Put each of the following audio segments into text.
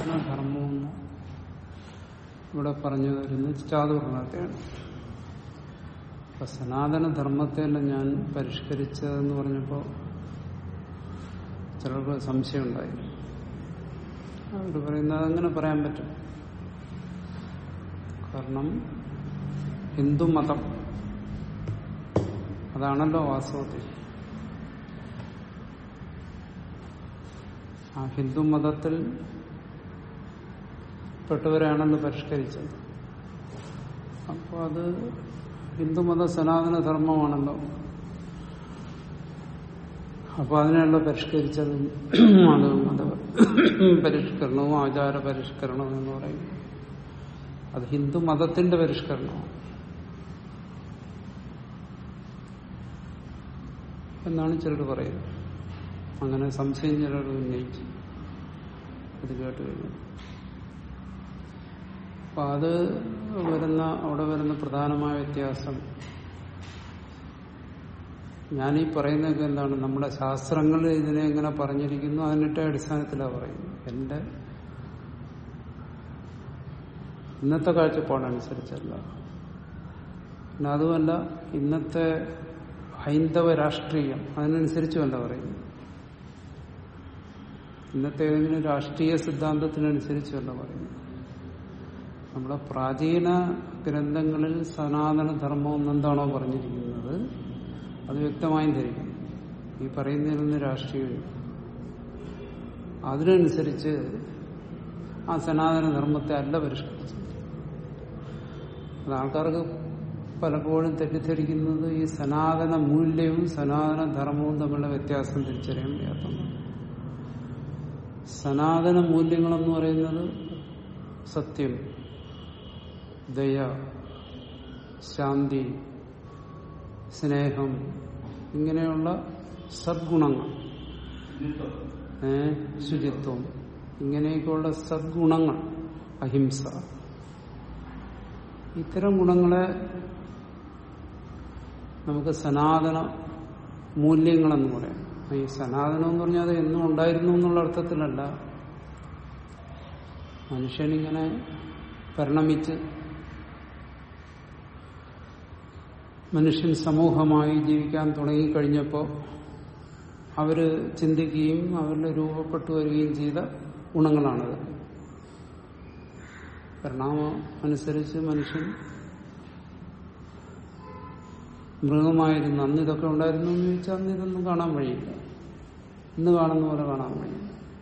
സനാതന ധർമ്മമെന്ന് ഇവിടെ പറഞ്ഞു വരുന്നത് ചാതുർണത്തെയാണ് അപ്പൊ സനാതന ധർമ്മത്തെയല്ല ഞാൻ പരിഷ്കരിച്ചതെന്ന് പറഞ്ഞപ്പോൾ ചിലർക്ക് സംശയമുണ്ടായി അവർ പറയുന്നത് അങ്ങനെ പറയാൻ പറ്റും കാരണം ഹിന്ദുമതം അതാണല്ലോ വാസ്തവത്തിൽ ആ ഹിന്ദു മതത്തിൽ പെട്ടവരാണെന്ന് പരിഷ്കരിച്ചത് അപ്പോൾ അത് ഹിന്ദുമത സനാതന ധർമ്മമാണല്ലോ അപ്പൊ അതിനെയുള്ള പരിഷ്കരിച്ചതും അത് മത പരിഷ്കരണവും ആചാര പരിഷ്കരണവും എന്ന് പറയും അത് ഹിന്ദു മതത്തിന്റെ പരിഷ്കരണമാണ് എന്നാണ് ചിലർ പറയുന്നത് അങ്ങനെ സംശയം ചിലർ ഉന്നയിച്ചു അത് കേട്ട് കഴിഞ്ഞു അപ്പൊ അത് വരുന്ന അവിടെ വരുന്ന പ്രധാനമായ വ്യത്യാസം ഞാനീ പറയുന്നതൊക്കെ എന്താണ് നമ്മുടെ ശാസ്ത്രങ്ങൾ ഇതിനെ എങ്ങനെ പറഞ്ഞിരിക്കുന്നു അതിനിട്ട് അടിസ്ഥാനത്തിലാണ് പറയുന്നത് എന്റെ ഇന്നത്തെ കാഴ്ചപ്പാടനുസരിച്ചല്ല പിന്നെ അതുമല്ല ഇന്നത്തെ ഹൈന്ദവ രാഷ്ട്രീയം അതിനനുസരിച്ചുമല്ല പറയുന്നു ഇന്നത്തെ ഏതെങ്കിലും രാഷ്ട്രീയ സിദ്ധാന്തത്തിനനുസരിച്ചുമല്ല പറയുന്നു നമ്മുടെ പ്രാചീന ഗ്രന്ഥങ്ങളിൽ സനാതന ധർമ്മം എന്താണോ പറഞ്ഞിരിക്കുന്നത് അത് വ്യക്തമായും ധരിക്കും ഈ പറയുന്നതിൽ നിന്ന് രാഷ്ട്രീയമില്ല അതിനനുസരിച്ച് ആ സനാതന ധർമ്മത്തെ അല്ല പരിഷ്കരിച്ചത് അത് ആൾക്കാർക്ക് പലപ്പോഴും തെറ്റിദ്ധരിക്കുന്നത് ഈ സനാതന മൂല്യവും സനാതന ധർമ്മവും തമ്മിലുള്ള വ്യത്യാസം തിരിച്ചറിയാൻ വയ്യാത്തതാണ് സനാതന മൂല്യങ്ങളെന്ന് പറയുന്നത് സത്യം ദയ ശാന്തി സ്നേഹം ഇങ്ങനെയുള്ള സദ്ഗുണങ്ങൾ ഏ ശുചിത്വം ഇങ്ങനെയൊക്കെയുള്ള സദ്ഗുണങ്ങൾ അഹിംസ ഇത്തരം ഗുണങ്ങളെ നമുക്ക് സനാതന മൂല്യങ്ങളെന്ന് പറയാം ഈ സനാതനം എന്ന് പറഞ്ഞാൽ അത് എന്നും ഉണ്ടായിരുന്നു എന്നുള്ള അർത്ഥത്തിലല്ല മനുഷ്യനിങ്ങനെ പരിണമിച്ച് മനുഷ്യൻ സമൂഹമായി ജീവിക്കാൻ തുടങ്ങിക്കഴിഞ്ഞപ്പോൾ അവര് ചിന്തിക്കുകയും അവരിൽ രൂപപ്പെട്ടു വരികയും ചെയ്ത ഗുണങ്ങളാണത് പരിണാമം അനുസരിച്ച് മനുഷ്യൻ മൃഗമായിരുന്നു അന്ന് ഇതൊക്കെ ഉണ്ടായിരുന്നു എന്ന് ചോദിച്ചാൽ അന്ന് ഇതൊന്നും കാണാൻ വഴിയില്ല ഇന്ന് കാണുന്ന പോലെ കാണാൻ വഴിയില്ല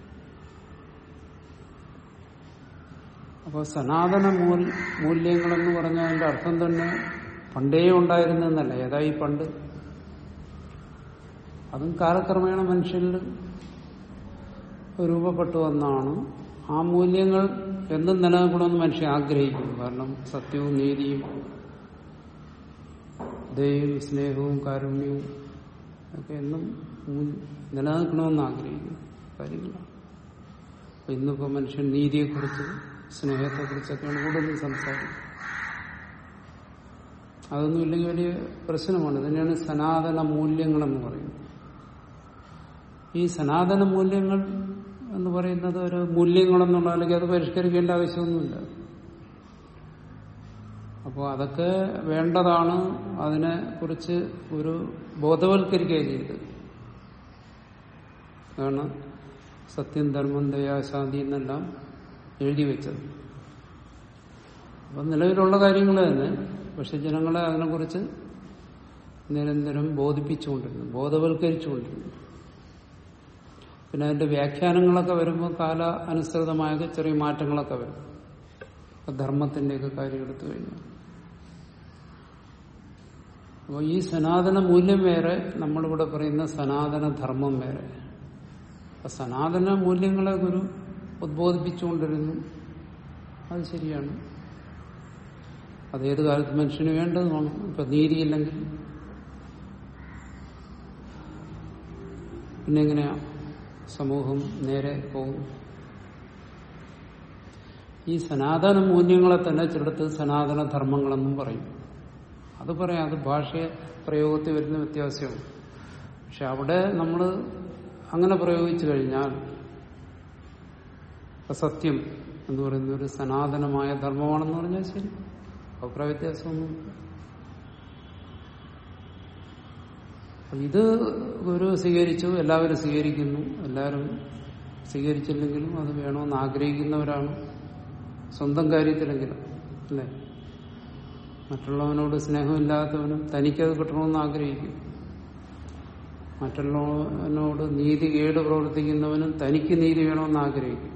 അപ്പോൾ സനാതന മൂൽ മൂല്യങ്ങളെന്ന് പറഞ്ഞാൽ അതിന്റെ അർത്ഥം തന്നെ പണ്ടേ ഉണ്ടായിരുന്നെന്നല്ല ഏതായി പണ്ട് അതും കാലക്രമേണ മനുഷ്യരിൽ രൂപപ്പെട്ടു വന്നാണ് ആ മൂല്യങ്ങൾ എന്തും നിലനിൽക്കണമെന്ന് മനുഷ്യൻ ആഗ്രഹിക്കുന്നു കാരണം സത്യവും നീതിയും ദയയും സ്നേഹവും കാരുണ്യവും ഒക്കെ എന്നും നിലനിൽക്കണമെന്ന് ആഗ്രഹിക്കുന്നു കാര്യങ്ങളാണ് അപ്പൊ ഇന്നിപ്പോ മനുഷ്യൻ നീതിയെക്കുറിച്ച് സ്നേഹത്തെക്കുറിച്ചൊക്കെയാണ് കൂടുതൽ സംസാരിക്കുന്നത് അതൊന്നും ഇല്ലെങ്കിൽ വലിയ പ്രശ്നമാണ് ഇതിനെയാണ് സനാതന മൂല്യങ്ങളെന്ന് പറയുന്നത് ഈ സനാതന മൂല്യങ്ങൾ എന്ന് പറയുന്നത് ഒരു മൂല്യങ്ങളെന്നുള്ള അല്ലെങ്കിൽ അത് പരിഷ്കരിക്കേണ്ട ആവശ്യമൊന്നുമില്ല അപ്പോൾ അതൊക്കെ വേണ്ടതാണ് അതിനെ കുറിച്ച് ഒരു ബോധവൽക്കരിക്കുക ചെയ്ത് അതാണ് സത്യം ധർമ്മം ദയാശാന്തി എന്നെല്ലാം എഴുതി വെച്ചത് അപ്പം നിലവിലുള്ള കാര്യങ്ങൾ തന്നെ പക്ഷെ ജനങ്ങളെ അതിനെക്കുറിച്ച് നിരന്തരം ബോധിപ്പിച്ചുകൊണ്ടിരുന്നു ബോധവൽക്കരിച്ചുകൊണ്ടിരുന്നു പിന്നെ അതിന്റെ വ്യാഖ്യാനങ്ങളൊക്കെ വരുമ്പോൾ കാല അനുസൃതമായ ചെറിയ മാറ്റങ്ങളൊക്കെ വരും ധർമ്മത്തിന്റെയൊക്കെ കാര്യം എടുത്തു കഴിഞ്ഞാൽ അപ്പോൾ ഈ സനാതന മൂല്യം വേറെ നമ്മളിവിടെ പറയുന്ന സനാതന ധർമ്മം വേറെ അപ്പൊ സനാതന മൂല്യങ്ങളെ ഗുരു ഉദ്ബോധിപ്പിച്ചുകൊണ്ടിരുന്നു അത് ശരിയാണ് അതേത് കാലത്ത് മനുഷ്യന് വേണ്ടതുമാണ് ഇപ്പൊ നീതിയില്ലെങ്കിൽ പിന്നെ എങ്ങനെയാ സമൂഹം നേരെ പോകും ഈ സനാതന മൂല്യങ്ങളെ തന്നെ ചിലടത്ത് സനാതന ധർമ്മങ്ങളെന്നും പറയും അത് പറയാം അത് ഭാഷ പ്രയോഗത്തിൽ വരുന്ന വ്യത്യാസമാണ് പക്ഷെ അവിടെ നമ്മൾ അങ്ങനെ പ്രയോഗിച്ചു കഴിഞ്ഞാൽ അസത്യം എന്ന് പറയുന്ന ഒരു സനാതനമായ ധർമ്മമാണെന്ന് പറഞ്ഞാൽ ശരി അഭിപ്രായ വ്യത്യാസമൊന്നും ഇത് ഗുരു സ്വീകരിച്ചു എല്ലാവരും സ്വീകരിക്കുന്നു എല്ലാവരും സ്വീകരിച്ചില്ലെങ്കിലും അത് വേണമെന്ന് ആഗ്രഹിക്കുന്നവരാണ് സ്വന്തം കാര്യത്തിലെങ്കിലും അല്ലേ മറ്റുള്ളവനോട് സ്നേഹമില്ലാത്തവനും തനിക്കത് കിട്ടണമെന്ന് ആഗ്രഹിക്കും മറ്റുള്ളവനോട് നീതി കേട് പ്രവർത്തിക്കുന്നവനും തനിക്ക് നീതി വേണമെന്ന് ആഗ്രഹിക്കും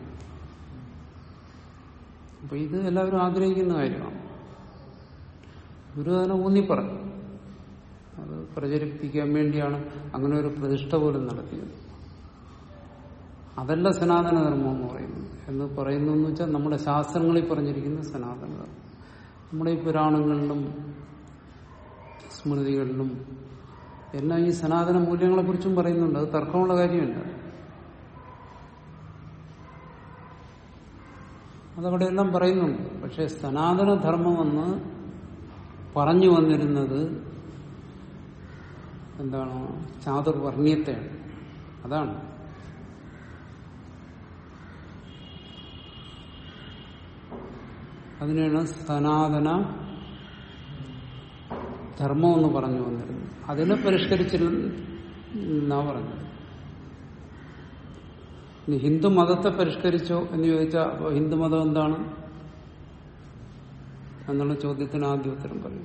അപ്പൊ ഇത് എല്ലാവരും ആഗ്രഹിക്കുന്ന കാര്യമാണ് ഗുരു അതിനെ ഊന്നിപ്പറഞ്ഞു അത് പ്രചരിപ്പിക്കാൻ വേണ്ടിയാണ് അങ്ങനെ ഒരു പ്രതിഷ്ഠ പോലും നടത്തിയത് അതല്ല സനാതന ധർമ്മം എന്ന് പറയുന്നത് എന്ന് പറയുന്നു എന്ന് വെച്ചാൽ നമ്മുടെ ശാസ്ത്രങ്ങളിൽ പറഞ്ഞിരിക്കുന്ന സനാതന ധർമ്മം നമ്മുടെ ഈ പുരാണങ്ങളിലും സ്മൃതികളിലും എല്ലാം ഈ സനാതന മൂല്യങ്ങളെ കുറിച്ചും പറയുന്നുണ്ട് അത് തർക്കമുള്ള കാര്യമല്ല അതവിടെ എല്ലാം പറയുന്നുണ്ട് പക്ഷെ സനാതന ധർമ്മമെന്ന് പറഞ്ഞു വന്നിരുന്നത് എന്താണ് ചാതുർവർണ്ണയത്തെയാണ് അതാണ് അതിനെയാണ് സനാതന ധർമ്മം എന്ന് പറഞ്ഞു വന്നിരുന്നത് അതിനെ പരിഷ്കരിച്ചില്ലെന്നാ പറഞ്ഞത് ഇനി ഹിന്ദു മതത്തെ പരിഷ്കരിച്ചോ എന്ന് ചോദിച്ചാൽ ഹിന്ദു മതം എന്താണ് എന്നുള്ള ചോദ്യത്തിന് ആദ്യ ഉത്തരം പറയും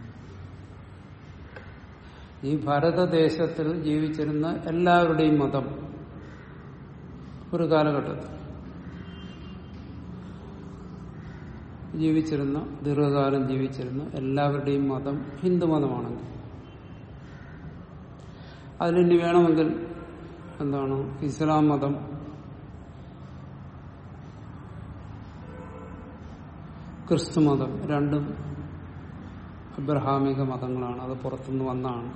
ഈ ഭാരതദേശത്തിൽ ജീവിച്ചിരുന്ന എല്ലാവരുടെയും മതം ഒരു കാലഘട്ടത്തിൽ ജീവിച്ചിരുന്ന ദീർഘകാലം ജീവിച്ചിരുന്ന എല്ലാവരുടെയും മതം ഹിന്ദുമതമാണെങ്കിൽ അതിലിനി വേണമെങ്കിൽ എന്താണ് ഇസ്ലാം മതം ക്രിസ്തു മതം രണ്ടും അബ്രഹാമിക മതങ്ങളാണ് അത് പുറത്തുനിന്ന് വന്നാണ്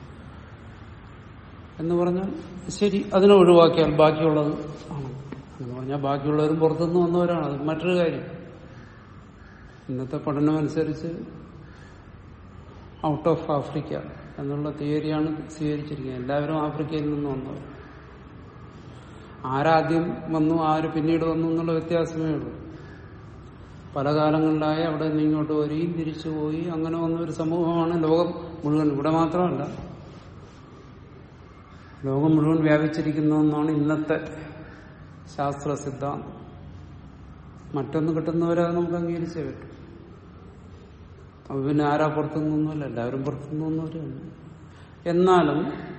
എന്ന് പറഞ്ഞാൽ ശരി അതിനെ ഒഴിവാക്കിയാൽ ബാക്കിയുള്ളത് ആണ് എന്ന് പറഞ്ഞാൽ ബാക്കിയുള്ളവരും പുറത്തുനിന്ന് വന്നവരാണ് അത് മറ്റൊരു കാര്യം ഇന്നത്തെ പഠനമനുസരിച്ച് ഔട്ട് ഓഫ് ആഫ്രിക്ക എന്നുള്ള തിയറിയാണ് സ്വീകരിച്ചിരിക്കുന്നത് എല്ലാവരും ആഫ്രിക്കയിൽ നിന്ന് വന്നവർ ആരാദ്യം വന്നു ആര് പിന്നീട് വന്നു എന്നുള്ള വ്യത്യാസമേ ഉള്ളൂ പല കാലങ്ങളിലായി അവിടെ നിന്ന് ഇങ്ങോട്ട് വരികയും തിരിച്ചു പോയി അങ്ങനെ വന്ന ഒരു സമൂഹമാണ് ലോകം മുഴുവൻ ഇവിടെ മാത്രമല്ല ലോകം മുഴുവൻ വ്യാപിച്ചിരിക്കുന്ന ഒന്നാണ് ഇന്നത്തെ ശാസ്ത്ര സിദ്ധാന്തം മറ്റൊന്ന് കിട്ടുന്നവരെ അത് നമുക്ക് അംഗീകരിച്ചേ പറ്റും അപ്പൊ പിന്നെ ആരാ പുറത്തുനിന്നൊന്നുമല്ല എല്ലാവരും പുറത്തുനിന്നവരാണ് എന്നാലും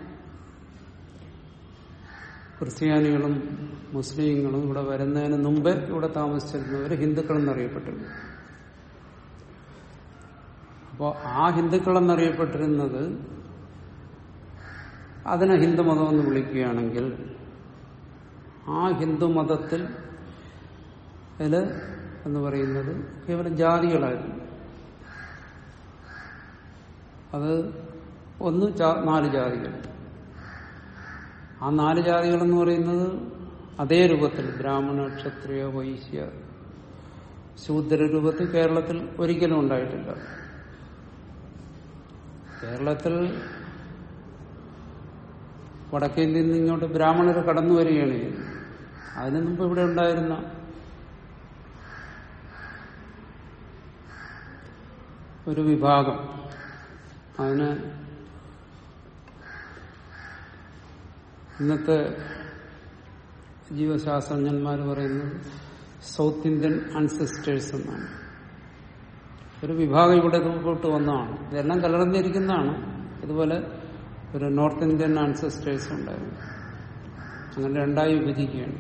ക്രിസ്ത്യാനികളും മുസ്ലിങ്ങളും ഇവിടെ വരുന്നതിന് മുമ്പ് ഇവിടെ താമസിച്ചിരുന്നവർ ഹിന്ദുക്കൾ എന്നറിയപ്പെട്ടിരുന്നു അപ്പോൾ ആ ഹിന്ദുക്കൾ എന്നറിയപ്പെട്ടിരുന്നത് അതിനെ ഹിന്ദുമതം എന്ന് വിളിക്കുകയാണെങ്കിൽ ആ ഹിന്ദുമതത്തിൽ ഇതില് എന്ന് പറയുന്നത് കേവലം ജാതികളായിരുന്നു അത് ഒന്ന് നാല് ജാതികൾ ആ നാല് ജാതികൾ എന്ന് പറയുന്നത് അതേ രൂപത്തിൽ ബ്രാഹ്മണ ക്ഷത്രിയ വൈശ്യ ശൂദ്ര രൂപത്തിൽ കേരളത്തിൽ ഒരിക്കലും ഉണ്ടായിട്ടില്ല കേരളത്തിൽ വടക്കേന്ത്യയിൽ നിന്ന് ഇങ്ങോട്ട് ബ്രാഹ്മണർ കടന്നു വരികയാണ് ചെയ്യുന്നത് അതിനു മുമ്പ് ഇവിടെ ഉണ്ടായിരുന്ന ഒരു വിഭാഗം അതിന് ഇന്നത്തെ ജീവശാസ്ത്രജ്ഞന്മാർ പറയുന്നത് സൗത്ത് ഇന്ത്യൻ അൻസിസ്റ്റേഴ്സ് എന്നാണ് ഒരു വിഭാഗം ഇവിടെ രൂപപ്പെട്ട് വന്നതാണ് ഇതെല്ലാം കലർന്നിരിക്കുന്നതാണ് ഇതുപോലെ ഒരു നോർത്ത് ഇന്ത്യൻ ആൻസസ്റ്റേഴ്സ് ഉണ്ടായിരുന്നു അങ്ങനെ രണ്ടായി വിഭജിക്കുകയാണ്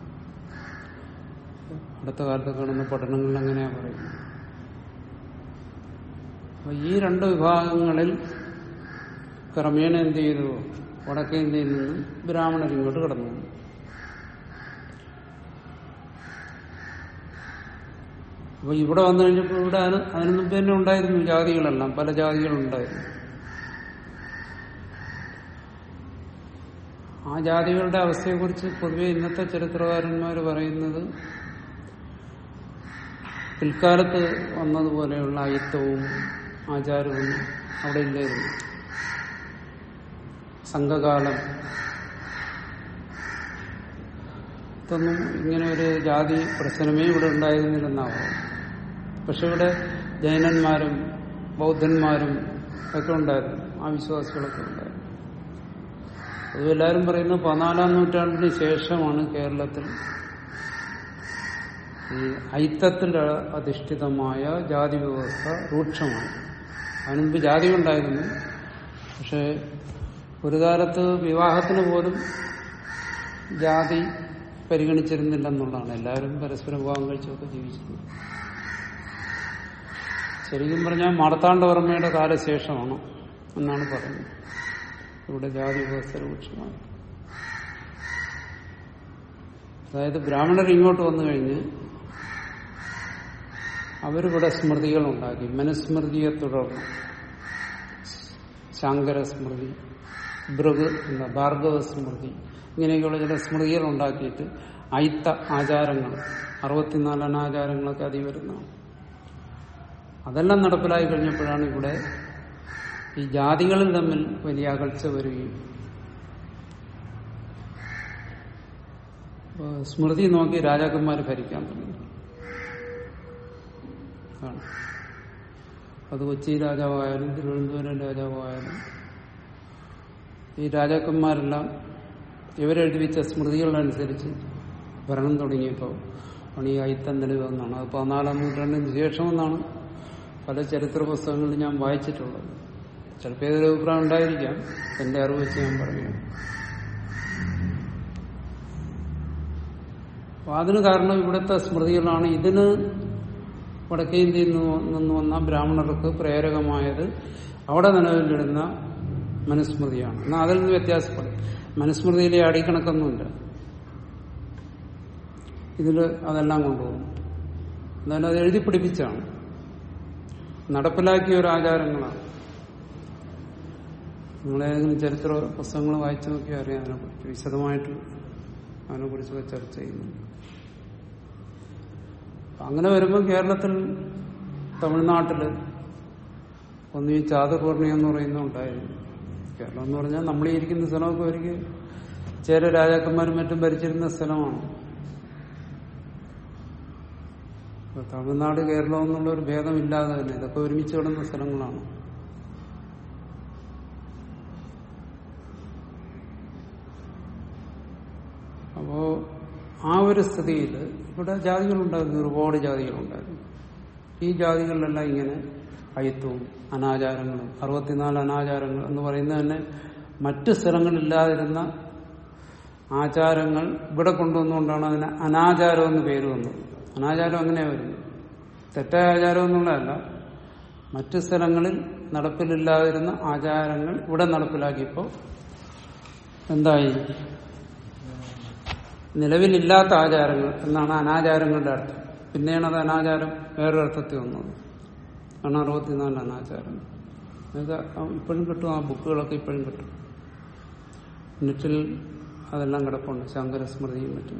അടുത്ത കാലത്ത് കാണുന്ന പഠനങ്ങളിൽ അങ്ങനെയാ പറയുന്നത് അപ്പൊ ഈ രണ്ട് വിഭാഗങ്ങളിൽ ക്രമേണ എന്ത് ചെയ്തു വടക്കേ ഇന്ത്യയിൽ നിന്ന് ബ്രാഹ്മണർ ഇങ്ങോട്ട് കടന്നു വന്നു അപ്പൊ ഇവിടെ വന്നു കഴിഞ്ഞപ്പോൾ ഇവിടെ അതിന് അതിനു മുമ്പ് തന്നെ ഉണ്ടായിരുന്നു ജാതികളെല്ലാം പല ജാതികളുണ്ടായിരുന്നു ആ ജാതികളുടെ അവസ്ഥയെക്കുറിച്ച് പൊതുവെ ഇന്നത്തെ ചരിത്രകാരന്മാർ പറയുന്നത് പിൽക്കാലത്ത് വന്നതുപോലെയുള്ള അയിത്തവും ആചാരവും അവിടെ ഇല്ലായിരുന്നു സംഘകാലം ഇതൊന്നും ഇങ്ങനെ ഒരു ജാതി പ്രശ്നമേ ഇവിടെ ഉണ്ടായിരുന്നില്ലെന്നാവും പക്ഷെ ഇവിടെ ജൈനന്മാരും ബൗദ്ധന്മാരും ഒക്കെ ഉണ്ടായിരുന്നു ആ വിശ്വാസികളൊക്കെ ഉണ്ടായിരുന്നു അത് എല്ലാവരും പറയുന്നത് പതിനാലാം നൂറ്റാണ്ടിന് ശേഷമാണ് കേരളത്തിൽ ഈ ഐത്തത്തിൽ അധിഷ്ഠിതമായ ജാതി വ്യവസ്ഥ രൂക്ഷമായി അതിനുമുമ്പ് ജാതി ഉണ്ടായിരുന്നു പക്ഷെ ഒരു കാലത്ത് വിവാഹത്തിന് പോലും ജാതി പരിഗണിച്ചിരുന്നില്ലെന്നുള്ളതാണ് എല്ലാവരും പരസ്പരം വിവാഹം കഴിച്ചൊക്കെ ജീവിച്ചിരുന്നത് ശരിക്കും പറഞ്ഞാൽ മാർത്താണ്ഡവർമ്മയുടെ കാലശേഷമാണ് എന്നാണ് പറയുന്നത് ഇവിടെ ജാതി വ്യവസ്ഥ രൂക്ഷമായി അതായത് ബ്രാഹ്മണർ ഇങ്ങോട്ട് വന്നു കഴിഞ്ഞ് അവരിവിടെ സ്മൃതികൾ ഉണ്ടാക്കി മനുസ്മൃതിയെ തുടർന്ന് ശാങ്കര സ്മൃതി ഭൃഗ് എന്താ ഭാർഗവ സ്മൃതി ഇങ്ങനെയൊക്കെയുള്ള ചില സ്മൃതികൾ ഉണ്ടാക്കിയിട്ട് ഐത്ത ആചാരങ്ങൾ അറുപത്തിനാല് അനാചാരങ്ങളൊക്കെ അതി വരുന്നതാണ് അതെല്ലാം നടപ്പിലായി കഴിഞ്ഞപ്പോഴാണ് ഇവിടെ ഈ ജാതികളിൽ തമ്മിൽ വലിയ അകൽച്ച വരികയും അപ്പൊ സ്മൃതി നോക്കി രാജാക്കന്മാർ ഭരിക്കാൻ തുടങ്ങി ആണ്. അത് കൊച്ചി രാജാവായാലും തിരുവനന്തപുരം രാജാവായാലും ഈ രാജാക്കന്മാരെല്ലാം ഇവരെഴുതി വെച്ച സ്മൃതികളനുസരിച്ച് ഭരണം തുടങ്ങിയപ്പോൾ ആണ് ഈ ഐത്തം നിലവെന്നാണ് അത് പതിനാലാം നൂറ്റാണ്ടിന് ശേഷമെന്നാണ് പല ചരിത്ര പുസ്തകങ്ങളിൽ ഞാൻ വായിച്ചിട്ടുള്ളത് ചിലപ്പോൾ ഏതൊരു അഭിപ്രായം ഉണ്ടായിരിക്കാം എന്റെ അറിവ് വെച്ച് ഞാൻ പറഞ്ഞു അപ്പൊ അതിന് കാരണം ഇവിടുത്തെ സ്മൃതികളാണ് ഇതിന് വടക്കേ ഇന്ത്യയിൽ നിന്ന് നിന്ന് വന്ന ബ്രാഹ്മണർക്ക് പ്രേരകമായത് അവിടെ നിലവിലിടുന്ന മനുസ്മൃതിയാണ് എന്നാൽ അതിൽ നിന്ന് വ്യത്യാസപ്പെടും മനുസ്മൃതിയിലെ അടിക്കണക്കൊന്നുമില്ല ഇതിൽ അതെല്ലാം കൊണ്ടുപോകും എന്നാലും അത് എഴുതി പിടിപ്പിച്ചാണ് നടപ്പിലാക്കിയ ഒരു ആചാരങ്ങളാണ് നിങ്ങളേതെങ്കിലും ചരിത്ര പുസ്തകങ്ങൾ വായിച്ചു നോക്കിയാൽ അറിയാം അതിനെക്കുറിച്ച് വിശദമായിട്ട് അതിനെക്കുറിച്ചൊക്കെ ചർച്ച ചെയ്യുന്നുണ്ട് അങ്ങനെ വരുമ്പോൾ കേരളത്തിൽ തമിഴ്നാട്ടില് ഒന്ന് ഈ ചാതുർവർണ്ണി എന്ന് പറയുന്ന ഉണ്ടായിരുന്നു കേരളം എന്ന് പറഞ്ഞാൽ നമ്മൾ ഈ ഇരിക്കുന്ന സ്ഥലമൊക്കെ ഒരിക്കൽ ചേര രാജാക്കന്മാരും മറ്റും ഭരിച്ചിരുന്ന സ്ഥലമാണ് അപ്പൊ തമിഴ്നാട് കേരളം എന്നുള്ള ഒരു ഭേദമില്ലാതെ തന്നെ ഇതൊക്കെ ഒരുമിച്ച് കിടന്ന സ്ഥലങ്ങളാണ് അപ്പോ ആ ഒരു സ്ഥിതിയിൽ ഇവിടെ ജാതികളുണ്ടായിരുന്നു ഒരുപാട് ജാതികളുണ്ടായിരുന്നു ഈ ജാതികളിലെല്ലാം ഇങ്ങനെ അയിത്വവും അനാചാരങ്ങളും അറുപത്തിനാല് അനാചാരങ്ങൾ എന്ന് പറയുന്നത് തന്നെ മറ്റു സ്ഥലങ്ങളില്ലാതിരുന്ന ആചാരങ്ങൾ ഇവിടെ കൊണ്ടുവന്നുകൊണ്ടാണ് അതിന് അനാചാരം എന്ന് പേര് വന്നത് അനാചാരം അങ്ങനെയാ വരുന്നത് തെറ്റായ ആചാരം എന്നുള്ളതല്ല മറ്റു സ്ഥലങ്ങളിൽ നടപ്പിലില്ലാതിരുന്ന ആചാരങ്ങൾ ഇവിടെ നടപ്പിലാക്കിയപ്പോൾ എന്തായി നിലവിലില്ലാത്ത ആചാരങ്ങൾ എന്നാണ് അനാചാരങ്ങളുടെ അർത്ഥം പിന്നെയാണ് അത് അനാചാരം വേറൊരു അർത്ഥത്തിൽ വന്നത് ആണ് അറുപത്തിനാല് അനാചാരം അതൊക്കെ ഇപ്പോഴും കിട്ടും ആ ബുക്കുകളൊക്കെ ഇപ്പോഴും കിട്ടും നെറ്റിൽ അതെല്ലാം കിടപ്പുണ്ട് ശങ്കരസ്മൃതിയും മറ്റും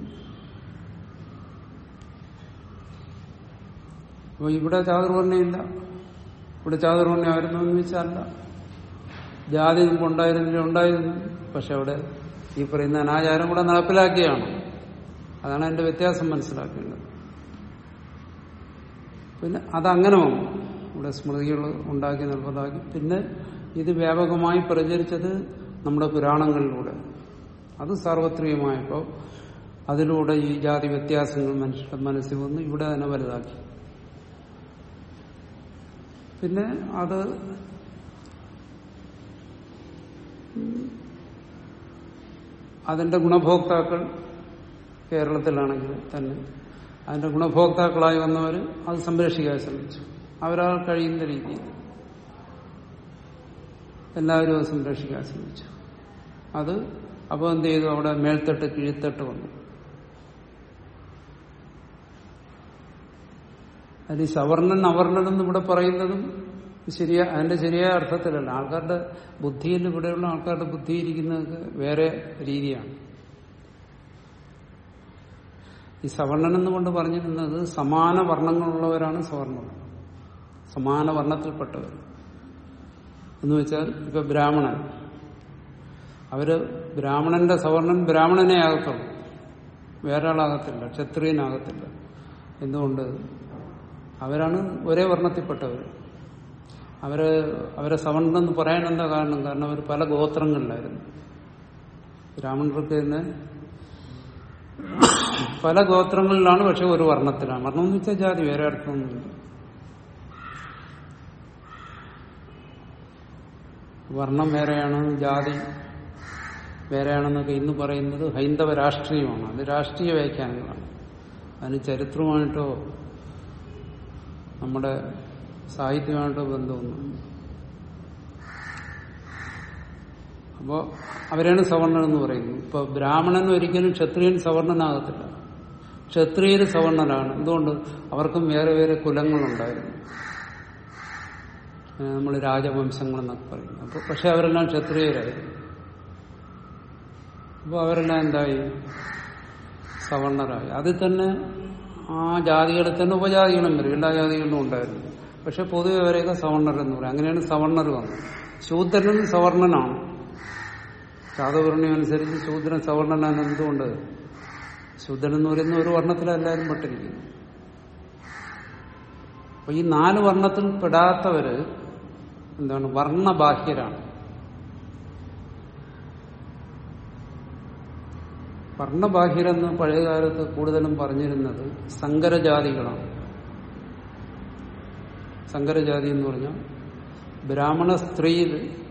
അപ്പൊ ഇവിടെ ചാതുർവർണ്ണയില്ല ഇവിടെ ചാതുർവർണ്ണ ആയിരുന്നു എന്ന് വെച്ചാലല്ല ജാതി മുമ്പ് ഉണ്ടായിരുന്നില്ല ഉണ്ടായിരുന്നു പക്ഷെ അവിടെ ഈ പറയുന്ന അനാചാരം കൂടെ നടപ്പിലാക്കിയാണ് അതാണ് എന്റെ വ്യത്യാസം മനസ്സിലാക്കേണ്ടത് പിന്നെ അതങ്ങനെ വന്നു ഇവിടെ സ്മൃതികൾ ഉണ്ടാക്കി നിർബന്ധമാക്കി പിന്നെ ഇത് വ്യാപകമായി പ്രചരിച്ചത് നമ്മുടെ പുരാണങ്ങളിലൂടെ അത് സാർവത്രികമായപ്പോൾ അതിലൂടെ ഈ ജാതി വ്യത്യാസങ്ങൾ മനുഷ്യരുടെ മനസ്സിൽ വന്നു ഇവിടെ തന്നെ വലുതാക്കി പിന്നെ അത് അതിന്റെ ഗുണഭോക്താക്കൾ കേരളത്തിലാണെങ്കിൽ തന്നെ അതിന്റെ ഗുണഭോക്താക്കളായി വന്നവർ അത് സംരക്ഷിക്കാൻ ശ്രമിച്ചു അവരാൾ കഴിയുന്ന രീതിയിൽ എല്ലാവരും അത് സംരക്ഷിക്കാൻ ശ്രമിച്ചു അത് അപ്പോൾ എന്ത് ചെയ്തു അവിടെ മേൽത്തട്ട് കീഴ്ത്തട്ട് വന്നു അതിൽ സവർണൻ അവർണൻ എന്ന് ഇവിടെ പറയുന്നതും ശരിയാ അതിന്റെ ശരിയായ അർത്ഥത്തിലല്ല ആൾക്കാരുടെ ബുദ്ധിയിൽ ഇവിടെയുള്ള ആൾക്കാരുടെ ബുദ്ധി ഇരിക്കുന്നത് വേറെ രീതിയാണ് ഈ സവർണൻ എന്നുകൊണ്ട് പറഞ്ഞിരുന്നത് സമാന വർണ്ണങ്ങളുള്ളവരാണ് സവർണർ സമാന വർണ്ണത്തിൽപ്പെട്ടവർ എന്ന് വെച്ചാൽ ഇപ്പൊ ബ്രാഹ്മണൻ അവര് ബ്രാഹ്മണന്റെ സവർണൻ ബ്രാഹ്മണനെ ആകത്തുള്ളൂ വേറെ ആളാകത്തില്ല ക്ഷത്രിയനാകത്തില്ല എന്തുകൊണ്ട് അവരാണ് ഒരേ വർണ്ണത്തിൽപ്പെട്ടവർ അവര് അവരെ സവർണം എന്ന് പറയാൻ എന്താ കാരണം കാരണം അവർ പല ഗോത്രങ്ങളിലായിരുന്നു ബ്രാഹ്മണർക്ക് തന്നെ പല ഗോത്രങ്ങളിലാണ് പക്ഷെ ഒരു വർണ്ണത്തിലാണ് വർണ്ണം എന്ന് വെച്ചാൽ ജാതി വേറെ അർത്ഥമൊന്നുമില്ല വർണ്ണം വേറെയാണ് ജാതി വേറെയാണെന്നൊക്കെ ഇന്ന് പറയുന്നത് ഹൈന്ദവ രാഷ്ട്രീയമാണ് അത് രാഷ്ട്രീയ വ്യാഖ്യാനങ്ങളാണ് അതിന് ചരിത്രമായിട്ടോ നമ്മുടെ സാഹിത്യമായിട്ടോ ബന്ധമൊന്നും അപ്പോ അവരാണ് സവർണൻ എന്ന് പറയുന്നത് ഇപ്പൊ ബ്രാഹ്മണൻ ഒരിക്കലും ക്ഷത്രിയൻ സവർണനാകത്തില്ല ക്ഷത്രിയർ സവർണനാണ് എന്തുകൊണ്ട് അവർക്കും വേറെ വേറെ കുലങ്ങളുണ്ടായിരുന്നു നമ്മൾ രാജവംശങ്ങളെന്നൊക്കെ പറയും അപ്പൊ പക്ഷെ അവരെല്ലാം ക്ഷത്രിയരായിരുന്നു അപ്പോൾ അവരെല്ലാം എന്തായി സവർണരായി അതിൽ തന്നെ ആ ജാതികളിൽ തന്നെ ഉപജാതികളും വരും എല്ലാ ജാതികളിലും ഉണ്ടായിരുന്നു പക്ഷെ പൊതുവെ അവരെയൊക്കെ സവർണർ എന്ന് പറയും അങ്ങനെയാണ് സവർണർ വന്നത് ശൂദ്രനും സവർണനാണ് ചാതവർണ്ണം അനുസരിച്ച് ശൂദ്രൻ സവർണനാണ് എന്തുകൊണ്ട് ശൂദ്രൻ എന്ന് പറയുന്ന ഒരു വർണ്ണത്തിലെല്ലാവരും പെട്ടിരിക്കുന്നു അപ്പൊ ഈ നാല് വർണ്ണത്തിൽ പെടാത്തവര് എന്താണ് വർണ്ണബാഹ്യരാണ് വർണ്ണബാഹ്യരെന്ന് പഴയകാലത്ത് കൂടുതലും പറഞ്ഞിരുന്നത് സങ്കരജാതികളാണ് സങ്കരജാതി എന്ന് പറഞ്ഞാൽ ബ്രാഹ്മണ സ്ത്രീയിൽ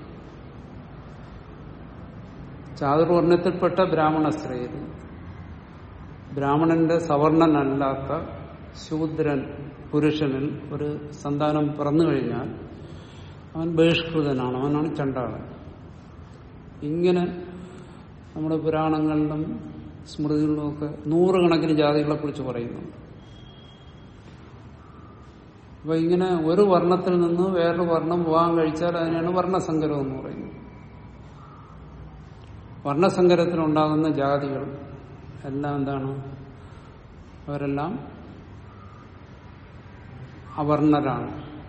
ചാതുർവർണ്ണത്തിൽപ്പെട്ട ബ്രാഹ്മണ സ്ത്രീയിൽ ബ്രാഹ്മണന്റെ സവർണനല്ലാത്ത ശൂദ്രൻ പുരുഷനിൽ ഒരു സന്താനം പിറന്നു കഴിഞ്ഞാൽ അവൻ ബഹിഷ്കൃതനാണ് അവനാണ് ചണ്ടാളൻ ഇങ്ങനെ നമ്മുടെ പുരാണങ്ങളിലും സ്മൃതികളിലും ഒക്കെ നൂറുകണക്കിന് ജാതികളെ കുറിച്ച് പറയുന്നുണ്ട് അപ്പൊ ഇങ്ങനെ ഒരു വർണ്ണത്തിൽ നിന്ന് വേറൊരു വർണ്ണം വിവാഹം കഴിച്ചാൽ അതിനാണ് വർണ്ണസങ്കരം എന്ന് പറയുന്നത് വർണ്ണസങ്കരത്തിലുണ്ടാകുന്ന ജാതികൾ എല്ലാം എന്താണ് അവരെല്ലാം അവർണരാണ്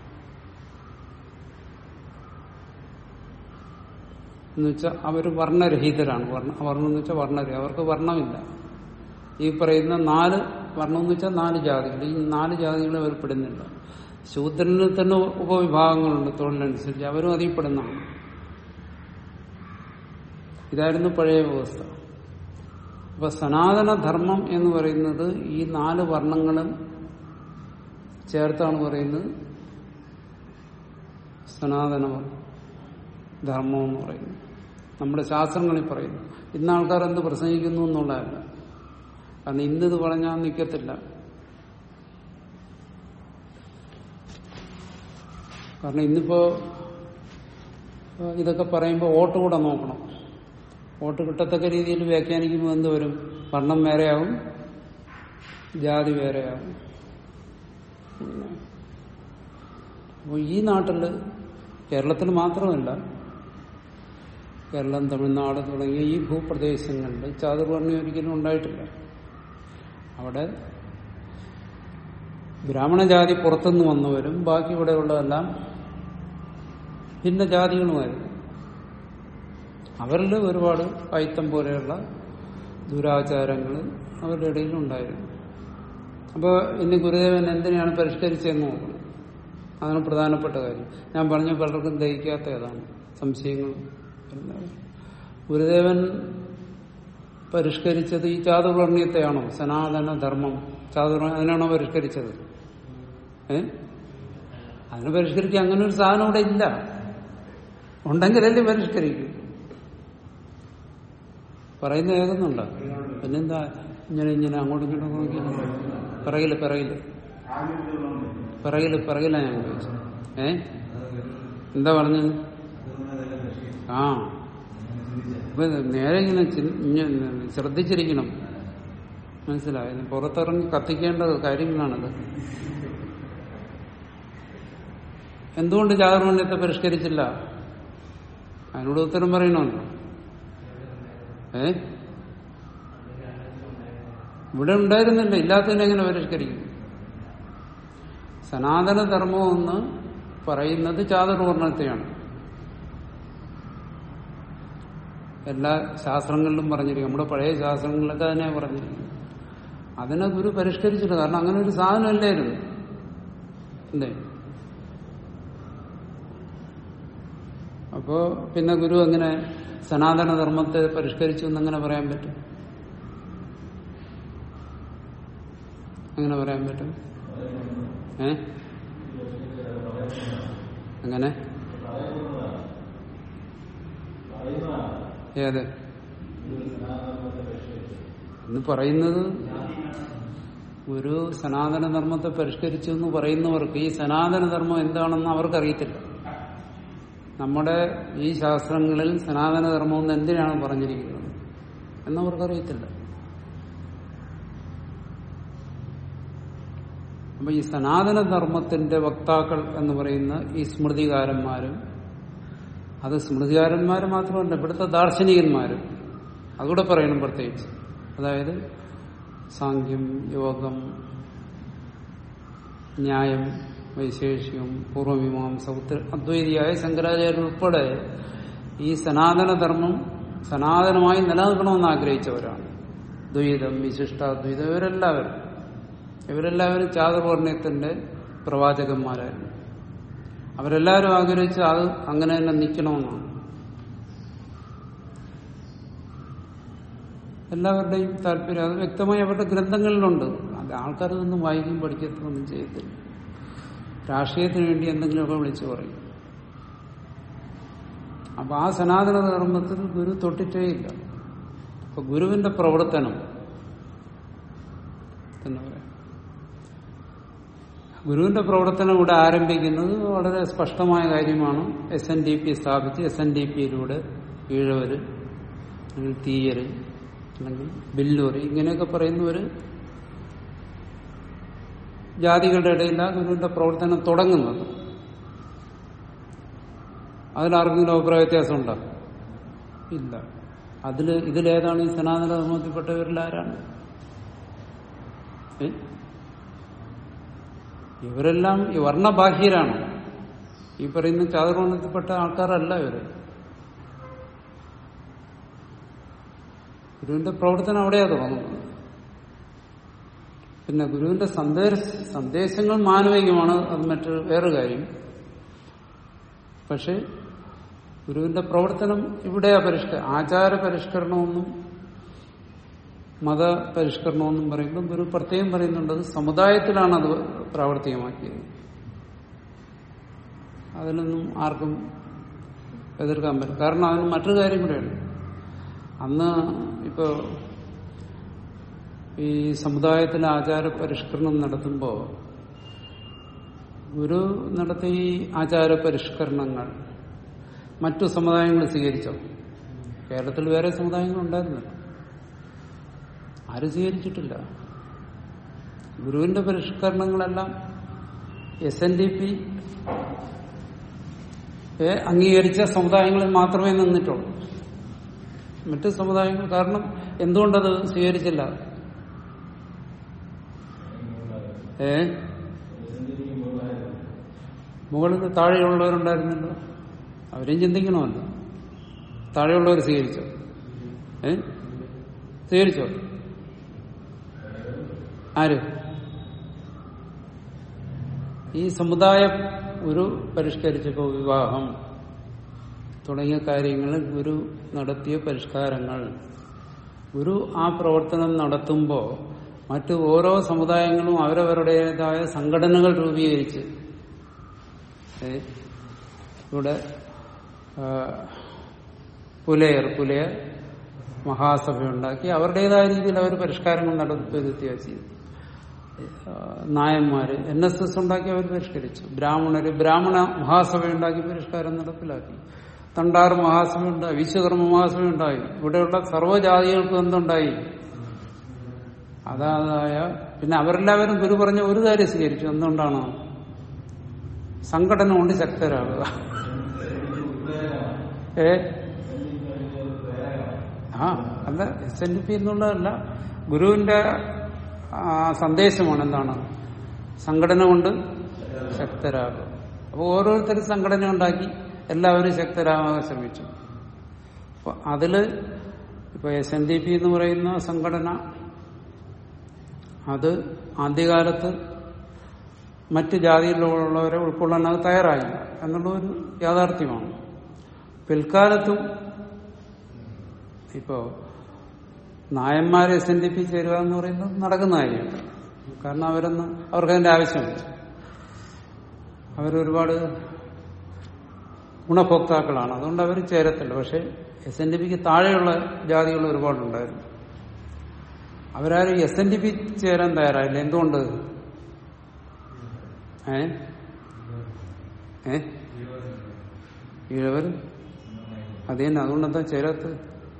എന്ന് വെച്ചാൽ അവർ വർണ്ണരഹിതരാണ് വർണ്ണ വർണ്ണം എന്ന് വെച്ചാൽ വർണ്ണരഹിത അവർക്ക് വർണ്ണമില്ല ഈ പറയുന്ന നാല് വർണ്ണം എന്ന് വെച്ചാൽ നാല് ജാതികൾ ഈ നാല് ജാതികളെ അവർ പെടുന്നില്ല ശൂദ്രന് തന്നെ ഉപവിഭാഗങ്ങളുണ്ട് തൊഴിലനുസരിച്ച് അവരും അതിൽ പെടുന്നതാണ് ഇതായിരുന്നു പഴയ വ്യവസ്ഥ അപ്പൊ സനാതനധർമ്മം എന്ന് പറയുന്നത് ഈ നാല് വർണ്ണങ്ങളും ചേർത്താണ് പറയുന്നത് സനാതന ധർമ്മം എന്ന് പറയുന്നത് നമ്മുടെ ശാസ്ത്രങ്ങളിൽ പറയുന്നു ഇന്ന് ആൾക്കാർ എന്ത് പ്രസംഗിക്കുന്നു എന്നുള്ളതല്ല കാരണം ഇന്നിത് പറഞ്ഞാൽ നിൽക്കത്തില്ല കാരണം ഇന്നിപ്പോ ഇതൊക്കെ പറയുമ്പോൾ വോട്ട് കൂടെ നോക്കണം വോട്ട് കിട്ടത്തക്ക രീതിയിൽ വ്യാഖ്യാനിക്കുമ്പോൾ എന്ത് വരും വർണ്ണം വേറെയാവും ജാതി വേറെയാവും അപ്പോൾ ഈ നാട്ടില് കേരളത്തിൽ മാത്രമല്ല കേരളം തമിഴ്നാട് തുടങ്ങിയ ഈ ഭൂപ്രദേശങ്ങളിൽ ചാതുർവർണ്ണയം ഒരിക്കലും ഉണ്ടായിട്ടില്ല അവിടെ ബ്രാഹ്മണജാതി പുറത്തുനിന്ന് വന്നവരും ബാക്കി ഇവിടെ ഉള്ളതെല്ലാം ഭിന്ന ജാതികളുമായിരുന്നു അവരിൽ ഒരുപാട് അയിത്തം പോലെയുള്ള ദുരാചാരങ്ങൾ അവരുടെ ഇടയിൽ ഉണ്ടായിരുന്നു അപ്പോൾ ഇന്ന് ഗുരുദേവൻ എന്തിനാണ് പരിഷ്കരിച്ചതെന്ന് നോക്കണം അതാണ് പ്രധാനപ്പെട്ട കാര്യം ഞാൻ പറഞ്ഞ പലർക്കും ദഹിക്കാത്ത ഏതാണ് സംശയങ്ങളും എല്ലാം. ഗുരുദേവൻ പരിഷ്കരിച്ചത് ഈ ചാതുർവർണ്ണയത്തെയാണോ സനാതന ധർമ്മം ചാതുർവർണ്ണ അതിനാണോ പരിഷ്കരിച്ചത് ഏ അതിനെ പരിഷ്കരിക്കാൻ അങ്ങനെ ഒരു സാധനം ഇവിടെ ഇല്ല ഉണ്ടെങ്കിലല്ലേ പരിഷ്കരിക്കൂ പറയുന്ന കേൾക്കുന്നുണ്ടോ പിന്നെന്താ ഇങ്ങനെ ഇങ്ങനെ അങ്ങോട്ടും ഇങ്ങോട്ടും നോക്കി പിറകില് പിറകില് പിറകില് പിറകിലാ ഞാൻ ചോദിച്ചത് ഏ എന്താ പറഞ്ഞത് ആ അപ്പൊ നേരെ ഇങ്ങനെ ചി- ഇങ്ങനെ ശ്രദ്ധിച്ചിരിക്കണം മനസ്സിലായത് പുറത്തിറങ്ങി കത്തിക്കേണ്ട കാര്യങ്ങളാണത് എന്തുകൊണ്ട് ജാഗരണത്തെ പരിഷ്കരിച്ചില്ല അതിനോട് ഉത്തരം പറയണമല്ലോ ഏ ഇവിടെ ഉണ്ടായിരുന്നില്ല ഇല്ലാത്തതിനെ എങ്ങനെ പരിഷ്കരിക്കും സനാതനധർമ്മം എന്ന് പറയുന്നത് ചാതുർവർണ്ണത്തെയാണ് എല്ലാ ശാസ്ത്രങ്ങളിലും പറഞ്ഞിരിക്കും നമ്മുടെ പഴയ ശാസ്ത്രങ്ങളിലൊക്കെ അതിനെ പറഞ്ഞിരിക്കും അതിനെ ഗുരു പരിഷ്കരിച്ചില്ല കാരണം അങ്ങനെ ഒരു സാധനം അല്ലായിരുന്നു എന്തേ അപ്പോ പിന്നെ ഗുരു എങ്ങനെ സനാതന ധർമ്മത്തെ പരിഷ്കരിച്ചു എന്നെങ്ങനെ പറയാൻ പറ്റും അങ്ങനെ പറയാൻ പറ്റും ഏ അങ്ങനെ ഏത് എന്ന് പറയുന്നത് ഒരു സനാതന ധർമ്മത്തെ പരിഷ്കരിച്ചു എന്ന് പറയുന്നവർക്ക് ഈ സനാതന ധർമ്മം എന്താണെന്ന് അവർക്കറിയത്തില്ല നമ്മുടെ ഈ ശാസ്ത്രങ്ങളിൽ സനാതന ധർമ്മം എന്ന് എന്തിനാണ് പറഞ്ഞിരിക്കുന്നത് എന്നവർക്കറിയത്തില്ല അപ്പൊ ഈ സനാതന ധർമ്മത്തിന്റെ വക്താക്കൾ എന്ന് പറയുന്ന ഈ സ്മൃതികാരന്മാരും അത് സ്മൃതികാരന്മാർ മാത്രമല്ല ഇവിടുത്തെ ദാർശനികന്മാരും അതുകൂടെ പറയണം പ്രത്യേകിച്ച് അതായത് സാങ്ക്യം യോഗം ന്യായം വൈശേഷികം പൂർവമീമാംസ ഉത്തര അദ്വൈതിയായ ശങ്കരാചാര്യർ ഉൾപ്പെടെ ഈ സനാതനധർമ്മം സനാതനമായി നിലനിൽക്കണമെന്ന് ആഗ്രഹിച്ചവരാണ് ദ്വൈതം വിശിഷ്ടാദ്വൈതം ഇവരെല്ലാവരും ഇവരെല്ലാവരും ചാതുർവർണ്ണയത്തിന്റെ പ്രവാചകന്മാരായിരുന്നു അവരെല്ലാവരും ആഗ്രഹിച്ച് അത് അങ്ങനെ തന്നെ നിൽക്കണമെന്നാണ് എല്ലാവരുടെയും താല്പര്യം അത് വ്യക്തമായി അവരുടെ ഗ്രന്ഥങ്ങളിലുണ്ട് അത് ആൾക്കാരതൊന്നും വായിക്കുകയും പഠിക്കത്തൊന്നും ചെയ്യത്തില്ല രാഷ്ട്രീയത്തിന് വേണ്ടി എന്തെങ്കിലുമൊക്കെ വിളിച്ചു പറയും അപ്പൊ ആ സനാതന ധർമ്മത്തിൽ ഗുരു തൊട്ടിട്ടേയില്ല അപ്പൊ ഗുരുവിന്റെ പ്രവർത്തനം എന്ന് പറയാം ഗുരുവിന്റെ പ്രവർത്തനം ഇവിടെ ആരംഭിക്കുന്നത് വളരെ സ്പഷ്ടമായ കാര്യമാണ് എസ് എൻ ഡി പി സ്ഥാപിച്ച് എസ് എൻ ഡി പിയിലൂടെ ഈഴവര് അല്ലെങ്കിൽ തീയര് അല്ലെങ്കിൽ ബില്ലൂര് ഇങ്ങനെയൊക്കെ പറയുന്ന ഒരു ജാതികളുടെ ഇടയിലാണ് ഗുരുവിന്റെ പ്രവർത്തനം തുടങ്ങുന്നത് അതിലാർക്കെങ്കിലും അഭിപ്രായ വ്യത്യാസം ഉണ്ടോ ഇല്ല അതില് ഇതിലേതാണ് ഈ സനാതന ധർമ്മത്തിൽപ്പെട്ടവരിൽ ആരാണ് ഏ? ഇവരെല്ലാം ഈ വർണ്ണബാഹ്യരാണ് ഈ പറയുന്ന ചാതുർവർണ്ണത്തിൽപ്പെട്ട ആൾക്കാരല്ല ഇവര് ഗുരുവിന്റെ പ്രവർത്തനം അവിടെയാ തുടങ്ങുന്നത് പിന്നെ ഗുരുവിന്റെ സന്ദേശ സന്ദേശങ്ങൾ മാനവികമാണ് അത് മറ്റൊരു വേറെ കാര്യം പക്ഷെ ഗുരുവിന്റെ പ്രവർത്തനം ഇവിടെയാ പരിഷ്കര ആചാര പരിഷ്കരണമെന്നും മത പരിഷ്കരണമെന്നും പറയുമ്പോൾ ഗുരു പ്രത്യേകം പറയുന്നുണ്ട് അത് സമുദായത്തിലാണ് അത് പ്രാവർത്തികമാക്കിയത് അതിനൊന്നും ആർക്കും എതിർക്കാൻ പറ്റും കാരണം അതിന് മറ്റൊരു കാര്യം കൂടെയുണ്ട് അന്ന് ഇപ്പോ ഈ സമുദായത്തിൽ ആചാര പരിഷ്കരണം നടത്തുമ്പോൾ ഗുരു നടത്തിയ ഈ ആചാര പരിഷ്കരണങ്ങൾ മറ്റു സമുദായങ്ങൾ സ്വീകരിച്ചോ കേരളത്തിൽ വേറെ സമുദായങ്ങൾ ഉണ്ടായിരുന്നല്ലോ ആരും സ്വീകരിച്ചിട്ടില്ല ഗുരുവിന്റെ പരിഷ്കരണങ്ങളെല്ലാം എസ് എൻ ഡി പി അംഗീകരിച്ച സമുദായങ്ങളിൽ മാത്രമേ നിന്നിട്ടുള്ളൂ മറ്റു സമുദായങ്ങൾ കാരണം എന്തുകൊണ്ടത് സ്വീകരിച്ചില്ല ഏ മുകളിൽ താഴെയുള്ളവരുണ്ടായിരുന്നല്ലോ അവരെയും ചിന്തിക്കണമല്ലോ താഴെയുള്ളവർ സ്വീകരിച്ചോ ഏ സ്വീകരിച്ചോ ആര് ഈ സമുദായം ഒരു പരിഷ്കരിച്ചപ്പോ വിവാഹം തുടങ്ങിയ കാര്യങ്ങളിൽ ഗുരു നടത്തിയ പരിഷ്കാരങ്ങൾ ഗുരു ആ പ്രവർത്തനം നടത്തുമ്പോൾ മറ്റു ഓരോ സമുദായങ്ങളും അവരവരുടേതായ സംഘടനകൾ രൂപീകരിച്ച് ഏ, ഇവിടെ ആ, പുലയർ പുലയർ മഹാസഭയുണ്ടാക്കി അവരുടേതായ രീതിയിൽ അവർ പരിഷ്കാരങ്ങൾ നടത്തിയ ചെയ്തു ആ, നായന്മാര് എൻ എസ് എസ് ഉണ്ടാക്കി അവർ പരിഷ്കരിച്ചു ബ്രാഹ്മണര് ബ്രാഹ്മണ മഹാസഭ ഉണ്ടാക്കി പരിഷ്കാരം നടപ്പിലാക്കി തണ്ടാർ മഹാസഭ ഉണ്ടായി വിശ്വകർമ്മ മഹാസഭ ഉണ്ടായി ഇവിടെയുള്ള സർവ്വജാതികൾക്കും എന്തുണ്ടായി അതായ പിന്നെ അവരെല്ലാവരും ഗുരു പറഞ്ഞ ഒരു കാര്യം സ്വീകരിച്ചു എന്തുകൊണ്ടാണ് സംഘടന കൊണ്ട് ശക്തരാകുക ഏ ആ അല്ല എസ് എൻ ഡി പി എന്നുള്ളതല്ല ഗുരുവിന്റെ ആ, സന്ദേശമാണ് എന്താണ് സംഘടന കൊണ്ട് ശക്തരാകുക അപ്പൊ ഓരോരുത്തരും സംഘടന ഉണ്ടാക്കി എല്ലാവരും ശക്തരാകാൻ ശ്രമിച്ചു അപ്പൊ അതില് ഇപ്പൊ എസ് എൻ ഡി പി എന്ന് പറയുന്ന സംഘടന അത് ആദ്യകാലത്ത് മറ്റ് ജാതിയിലുള്ളവരെ ഉൾക്കൊള്ളാൻ അത് തയ്യാറായില്ല എന്നുള്ള ഒരു യാഥാർത്ഥ്യമാണ് പിൽക്കാലത്തും ഇപ്പോ നായന്മാരെ എസ് എൻ ഡി പി ചേരുക എന്ന് പറയുന്നത് നടക്കുന്ന കാര്യമാണ് കാരണം അവരൊന്ന് അവർക്കതിന്റെ ആവശ്യമില്ല അവരൊരുപാട് ഗുണഭോക്താക്കളാണ് അതുകൊണ്ട് അവർ ചേരത്തില്ല പക്ഷെ എസ് എൻ ഡി പിക്ക് താഴെയുള്ള ജാതികൾ ഒരുപാടുണ്ടായിരുന്നു അവരാരും എസ് എൻ ഡി പി ചേരാൻ തയ്യാറായില്ല എന്തുകൊണ്ട് ഏ ഏ ഈഴവർ അത് തന്നെ അതുകൊണ്ട് എന്താ ചേരാത്ത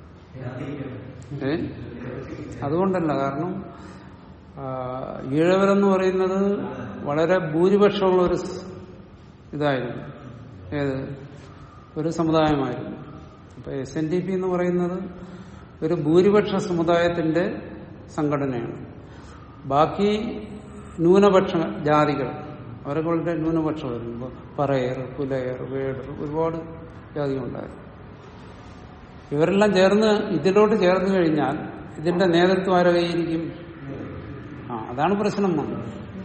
ഏ അതുകൊണ്ടല്ല കാരണം ആ, ഈഴവരെന്ന് പറയുന്നത് വളരെ ഭൂരിപക്ഷമുള്ള ഒരു സ് ഇതായിരുന്നു ഏത് ഒരു സമുദായമായിരുന്നു അപ്പൊ എസ് എൻ ഡി പി എന്ന് പറയുന്നത് ഒരു ഭൂരിപക്ഷ സമുദായത്തിന്റെ സംഘടനയാണ് ബാക്കി ന്യൂനപക്ഷ ജാതികൾ അവരൊക്കെ വളരെ ന്യൂനപക്ഷമായിരുന്നു ഇപ്പൊ പറയർ പുലയർ വേടർ ഒരുപാട് ജാതികളുണ്ടായിരുന്നു ഇവരെല്ലാം ചേർന്ന് ഇതിലോട്ട് ചേർന്ന് കഴിഞ്ഞാൽ ഇതിന്റെ നേതൃത്വം ആരെ കൈയിരിക്കും ആ അതാണ് പ്രശ്നം വന്നത്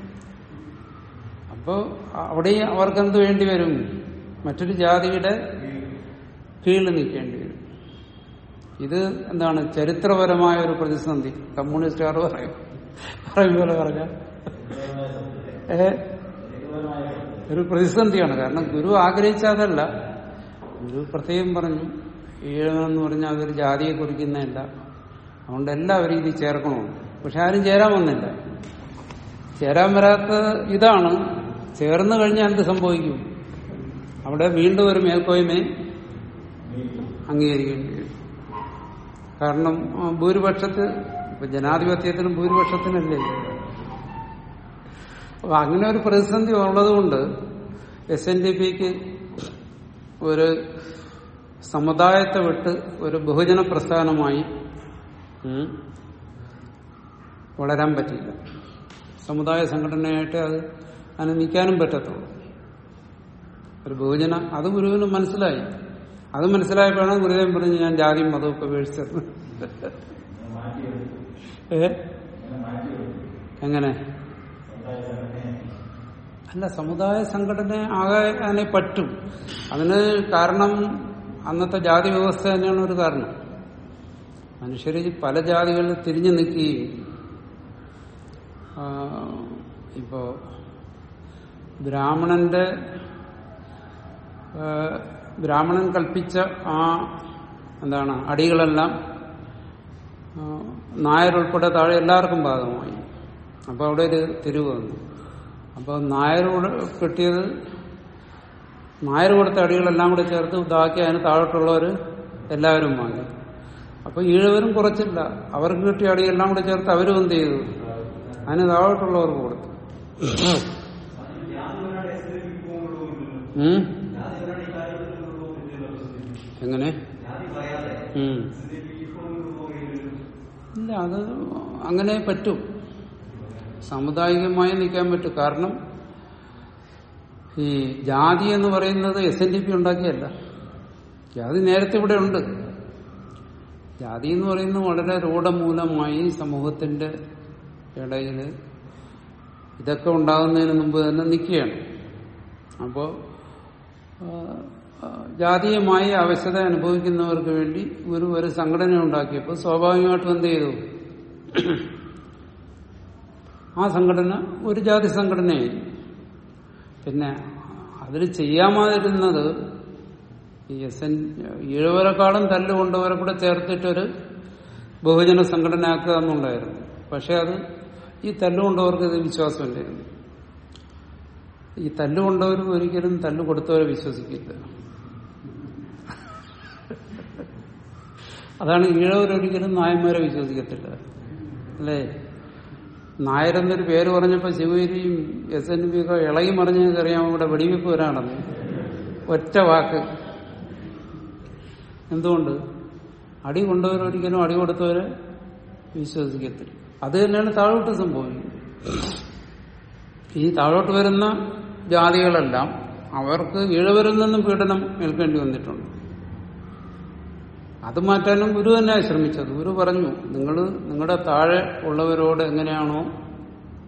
അപ്പോ അവിടെയും അവർക്കെന്ത് വേണ്ടി വരും മറ്റൊരു ജാതിയുടെ കീഴിൽ നിൽക്കേണ്ടി വരും ഇത് എന്താണ് ചരിത്രപരമായ ഒരു പ്രതിസന്ധി കമ്മ്യൂണിസ്റ്റുകാർ പറയും പറയും പോലെ പറഞ്ഞ ഏ ഒരു പ്രതിസന്ധിയാണ് കാരണം ഗുരു ആഗ്രഹിച്ചതല്ല ഗുരു പ്രത്യേകം പറഞ്ഞു ഈഴമെന്ന് പറഞ്ഞാൽ അതൊരു ജാതിയെ കുറിക്കുന്നതല്ല അതുകൊണ്ട് എല്ലാവരും ഇത് ചേർക്കണമെന്ന് പക്ഷെ ആരും ചേരാൻ വന്നില്ല ചേരാൻ വരാത്ത ഇതാണ് ചേർന്ന് കഴിഞ്ഞാൽ എന്ത് സംഭവിക്കും അവിടെ വീണ്ടും ഒരു മേൽക്കോയ്മയെ അംഗീകരിക്കേണ്ടി വരും കാരണം ആ, ഭൂരിപക്ഷത്ത് ഇപ്പൊ ജനാധിപത്യത്തിനും ഭൂരിപക്ഷത്തിനല്ലേ അപ്പൊ അങ്ങനെ ഒരു പ്രതിസന്ധി ഉള്ളതുകൊണ്ട് എസ് എൻ ഡി പിക്ക് ഒരു സമുദായത്തെ വിട്ട് ഒരു ബഹുജന പ്രസ്ഥാനമായി ഉം, വളരാൻ പറ്റില്ല സമുദായ സംഘടനയായിട്ട് അത് അതിന് നിൽക്കാനും പറ്റത്തുള്ളൂ ഒരു ബഹുജന അത് ഗുരുവിന് മനസ്സിലായി അത് മനസ്സിലായപ്പോഴാണ് ഗുരുദേവൻ പറഞ്ഞ് ഞാൻ ജാതിയും മതവും ഒക്കെ വീഴ്ചത് ഏ എങ്ങനെ അല്ല സമുദായ സംഘടന ആകാനെ പറ്റും അതിന് കാരണം അന്നത്തെ ജാതി വ്യവസ്ഥ തന്നെയാണ് ഒരു കാരണം മനുഷ്യർ പല ജാതികളിൽ തിരിഞ്ഞു നിൽക്കുകയും ആ, ഇപ്പോ ബ്രാഹ്മണന്റെ ആ, ബ്രാഹ്മണൻ കൽപ്പിച്ച ആ എന്താണ് അടികളെല്ലാം ആ, നായരുൾപ്പെടെ താഴെ എല്ലാവർക്കും ബാധകമായി അപ്പൊ അവിടെ ഒരു തിരിവ് വന്നു അപ്പൊ നായരോട് കിട്ടിയത് നായർ കൊടുത്ത അടികളെല്ലാം കൂടെ ചേർത്ത് ഇതാക്കി അതിന് താഴോട്ടുള്ളവർ എല്ലാവരും വാങ്ങി അപ്പൊ ഈഴവരും കുറച്ചില്ല അവർക്ക് കിട്ടിയ അടിയെല്ലാം കൂടെ ചേർത്ത് അവരും എന്ത് ചെയ്തു അതിന് താഴോട്ടുള്ളവർക്ക് കൊടുത്തു ഉം? എങ്ങനെ ഉം. ഇല്ല അത് അങ്ങനെ പറ്റും സാമുദായികമായി നിൽക്കാൻ പറ്റും കാരണം ഈ ജാതി എന്ന് പറയുന്നത് എസ് എൻ ഡി പി ഉണ്ടാക്കിയല്ല ജാതി നേരത്തെ ഇവിടെ ഉണ്ട് ജാതി എന്ന് പറയുന്നത് വളരെ രൂഢമൂലമായി സമൂഹത്തിന്റെ ഇടയിൽ ഇതൊക്കെ ഉണ്ടാകുന്നതിന് മുമ്പ് തന്നെ നിൽക്കുകയാണ് അപ്പോൾ ജാതീയമായി ആവശ്യത അനുഭവിക്കുന്നവർക്ക് വേണ്ടി ഒരു ഒരു സംഘടന ഉണ്ടാക്കിയപ്പോൾ സ്വാഭാവികമായിട്ടും എന്ത് ചെയ്തു ആ സംഘടന ഒരു ജാതി സംഘടനയായി പിന്നെ അതിൽ ചെയ്യാമാതിരുന്നത് ഈ എസ് എൻ ഈഴവരെക്കാളും തല്ലുകൊണ്ടവരെ കൂടെ ചേർത്തിട്ടൊരു ബഹുജന സംഘടന ആക്കുക എന്നുണ്ടായിരുന്നു പക്ഷെ അത് ഈ തല്ലുകൊണ്ടവർക്ക് ഇത് വിശ്വാസമില്ലായിരുന്നു ഈ തല്ലുകൊണ്ടവരും ഒരിക്കലും തല്ലു കൊടുത്തവരെ വിശ്വസിക്കില്ല അതാണ് ഈഴവരൊരിക്കലും നായന്മാരെ വിശ്വസിക്കത്തില്ല അല്ലേ നായരെന്നൊരു പേര് പറഞ്ഞപ്പോ ശിവഗിരിയും എസ് എൻ പി ഒക്കെ ഇളകി മറിഞ്ഞറിയാം ഇവിടെ വെടിവെപ്പ് വരാണെന്ന് ഒറ്റ വാക്ക് എന്തുകൊണ്ട് അടി കൊണ്ടവരൊരിക്കലും അടി കൊടുത്തവരെ വിശ്വസിക്കത്തില്ല അത് തന്നെയാണ് താഴോട്ട് സംഭവിക്കുന്നത് ഈ താഴോട്ട് വരുന്ന ജാതികളെല്ലാം അവർക്ക് ഇഴവരിൽ നിന്നും പീഡനം ഏൽക്കേണ്ടി വന്നിട്ടുണ്ട് അത് മാറ്റാനും ഗുരു തന്നെ ശ്രമിച്ചത് ഗുരു പറഞ്ഞു നിങ്ങൾ നിങ്ങളുടെ താഴെ ഉള്ളവരോട് എങ്ങനെയാണോ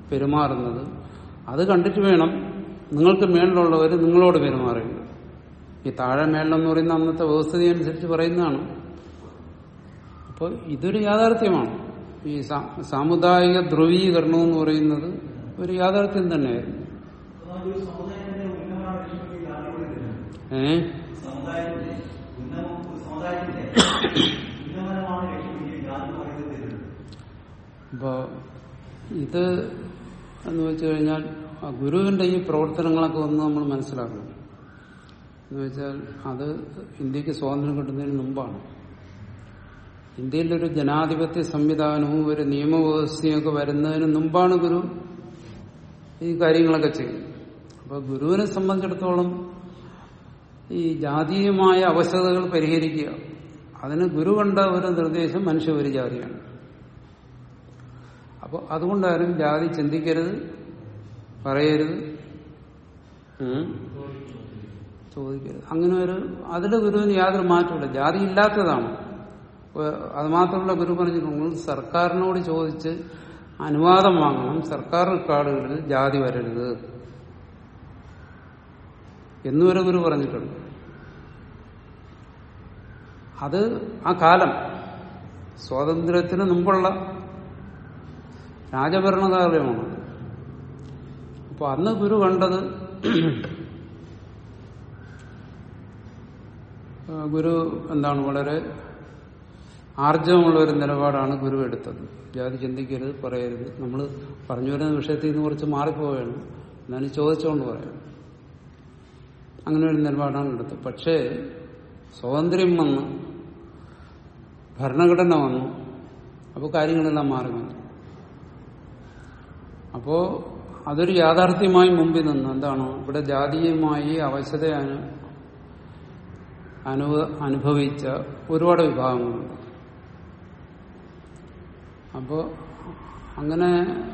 പെരുമാറുന്നത് അത് കണ്ടിട്ട് വേണം നിങ്ങൾക്ക് മേളിലുള്ളവർ നിങ്ങളോട് പെരുമാറേണ്ടത് ഈ താഴെ മേളിലെന്ന് പറയുന്ന അന്നത്തെ വ്യവസ്ഥിതി അനുസരിച്ച് പറയുന്നതാണ് അപ്പോൾ ഇതൊരു യാഥാർത്ഥ്യമാണ് ഈ സാ- സാമുദായിക ധ്രുവീകരണം എന്ന് പറയുന്നത് ഒരു യാഥാർത്ഥ്യം തന്നെയായിരുന്നു ഒരു സമുദായത്തിന്റെ ഉന്നതമാണ് ലക്ഷ്യമെങ്കിൽ ജാതിയോട് തരുന്നത് ഏ സമുദായത്തിന്റെ ഉന്നത സമുദായത്തിന്റെ ഉന്നതമാണ് ലക്ഷ്യമെങ്കിൽ ജാതി പറയുന്നത് തരുന്നത് അപ്പോ ഇത് എന്ന് വെച്ച് കഴിഞ്ഞാൽ ആ ഗുരുവിന്റെ ഈ പ്രവർത്തനങ്ങളൊക്കെ ഒന്ന് നമ്മൾ മനസ്സിലാക്കണം എന്ന് വെച്ചാൽ അത് ഇന്ത്യക്ക് സ്വാതന്ത്ര്യം കിട്ടുന്നതിന് മുമ്പാണ് ഇന്ത്യയിലൊരു ജനാധിപത്യ സംവിധാനവും ഒരു നിയമവ്യവസ്ഥയും ഒക്കെ വരുന്നതിന് മുമ്പാണ് ഗുരു ഈ കാര്യങ്ങളൊക്കെ ചെയ്യുന്നത് അപ്പൊ ഗുരുവിനെ സംബന്ധിച്ചിടത്തോളം ഈ ജാതീയമായ അവശതകൾ പരിഹരിക്കുക അതിന് ഗുരു കണ്ട ഒരു നിർദ്ദേശം മനുഷ്യ ഒരു ജാതിയാണ് അപ്പോൾ അതുകൊണ്ടാരും ജാതി ചിന്തിക്കരുത് പറയരുത് ഉം. ചോദിക്കരുത് അങ്ങനെ ഒരു അതിൽ ഗുരുവിന് യാതൊരു മാറ്റമില്ല ജാതി ഇല്ലാത്തതാണ് ഏഹ് അത് മാത്രമല്ല ഗുരു പറഞ്ഞിട്ടുണ്ട് സർക്കാരിനോട് ചോദിച്ച് അനുവാദം വാങ്ങണം സർക്കാർ റെക്കോർഡുകളിൽ ജാതി വരരുത് എന്നുവരെ ഗുരു പറഞ്ഞിട്ടുണ്ട് അത് ആ കാലം സ്വാതന്ത്ര്യത്തിന് മുമ്പുള്ള രാജഭരണകാലമാണ് അപ്പൊ അന്ന് ഗുരു കണ്ടത് ആ, ഗുരു എന്താണ് വളരെ ആർജവമുള്ള ഒരു നിലപാടാണ് ഗുരു എടുത്തത് ജാതി ചിന്തിക്കരുത് പറയരുത് നമ്മൾ പറഞ്ഞു വരുന്ന വിഷയത്തിൽ നിന്ന് കുറച്ച് മാറിപ്പോവുകയാണ് എന്നാലും ചോദിച്ചുകൊണ്ട് പറയാം അങ്ങനെ ഒരു നിലപാടാണ് എടുത്തത് പക്ഷേ സ്വാതന്ത്ര്യം വന്ന് ഭരണഘടന വന്നു അപ്പോൾ കാര്യങ്ങളെല്ലാം മാറി വന്നു അപ്പോ അതൊരു യാഥാർത്ഥ്യമായി മുമ്പിൽ നിന്ന് എന്താണ് ഇവിടെ ജാതീയമായി അവശത അനു അനുഭ അനുഭവിച്ച ഒരുപാട് വിഭാഗങ്ങളുണ്ട് അപ്പോ അങ്ങനെ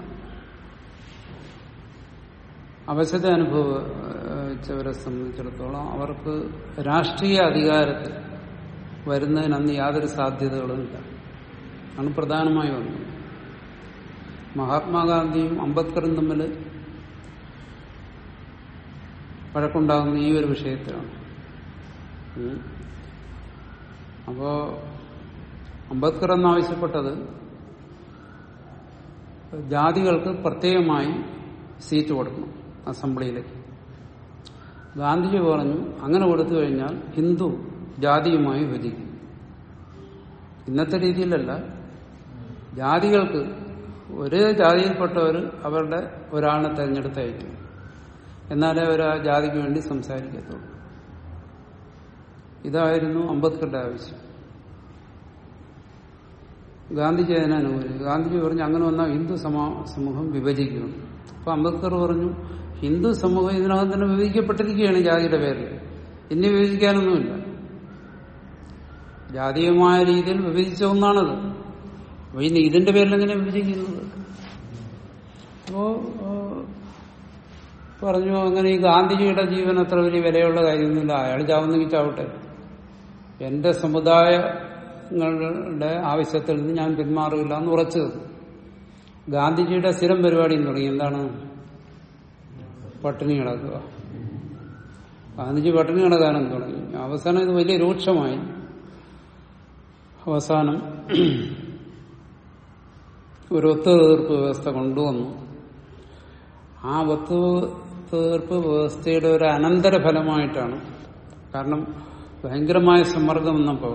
അവശത അനുഭവിച്ചവരെ സംബന്ധിച്ചിടത്തോളം അവർക്ക് രാഷ്ട്രീയ അധികാരത്തിൽ വരുന്നതിന് അന്ന് യാതൊരു സാധ്യതകളും ഇല്ല ആണ് പ്രധാനമായി വന്നത് മഹാത്മാഗാന്ധിയും അംബേദ്കറും തമ്മിൽ വഴക്കുണ്ടാകുന്ന ഈ ഒരു വിഷയത്തിലാണ് ഉം. അപ്പോ അംബേദ്കർ എന്നാവശ്യപ്പെട്ടത് ജാതികൾക്ക് പ്രത്യേകമായി സീറ്റ് കൊടുക്കണം അസംബ്ലിയിലേക്ക് ഗാന്ധിജി പറഞ്ഞു അങ്ങനെ കൊടുത്തു കഴിഞ്ഞാൽ ഹിന്ദു ജാതിയുമായി വിഭജിക്കും ഇന്നത്തെ രീതിയിലല്ല ജാതികൾക്ക് ഒരേ ജാതിയിൽപ്പെട്ടവർ അവരുടെ ഒരാളിനെ തെരഞ്ഞെടുത്ത് അയക്കും എന്നാലേ അവർ ആ ജാതിക്ക് വേണ്ടി സംസാരിക്കത്തുള്ളൂ ഇതായിരുന്നു അംബേദ്കറുടെ ആവശ്യം ഗാന്ധിജി അതിനെ അനുകൂലിച്ചു ഗാന്ധിജി പറഞ്ഞു അങ്ങനെ വന്നാൽ ഹിന്ദു സമ- സമൂഹം വിഭജിക്കുന്നു അപ്പൊ അംബേദ്കർ പറഞ്ഞു ഹിന്ദു സമൂഹം ഇതിനകം തന്നെ വിഭജിക്കപ്പെട്ടിരിക്കുകയാണ് ജാതിയുടെ പേരിൽ ഇനി വിഭജിക്കാനൊന്നുമില്ല ജാതീയമായ രീതിയിൽ വിഭജിച്ച ഒന്നാണത് അപ്പൊ ഇനി ഇതിന്റെ പേരിൽ എങ്ങനെ വിഭജിക്കുന്നത് അപ്പോ ആ, പറഞ്ഞു അങ്ങനെ ഈ ഗാന്ധിജിയുടെ ജീവൻ അത്ര വലിയ വിലയുള്ള കാര്യമൊന്നുമില്ല അയാൾ ചാവുന്നെങ്കിൽ ചാവട്ടെ എന്റെ സമുദായങ്ങളുടെ ആവശ്യത്തിൽ നിന്ന് ഞാൻ പിന്മാറില്ല എന്ന് ഉറച്ചത് ഗാന്ധിജിയുടെ സ്ഥിരം പരിപാടിയും തുടങ്ങി എന്താണ് പട്ടിണി കിടക്കുക ഗാന്ധിജി പട്ടിണി കിടക്കാനും തുടങ്ങി അവസാനം ഇത് വലിയ രൂക്ഷമായി അവസാനം ഒരു ഒത്തുതീർപ്പ് വ്യവസ്ഥ കൊണ്ടുവന്നു ആ ഒത്തുതീർപ്പ് വ്യവസ്ഥയുടെ ഒരു അനന്തര ഫലമായിട്ടാണ് കാരണം ഭയങ്കരമായ സമ്മർദ്ദം വന്നപ്പോ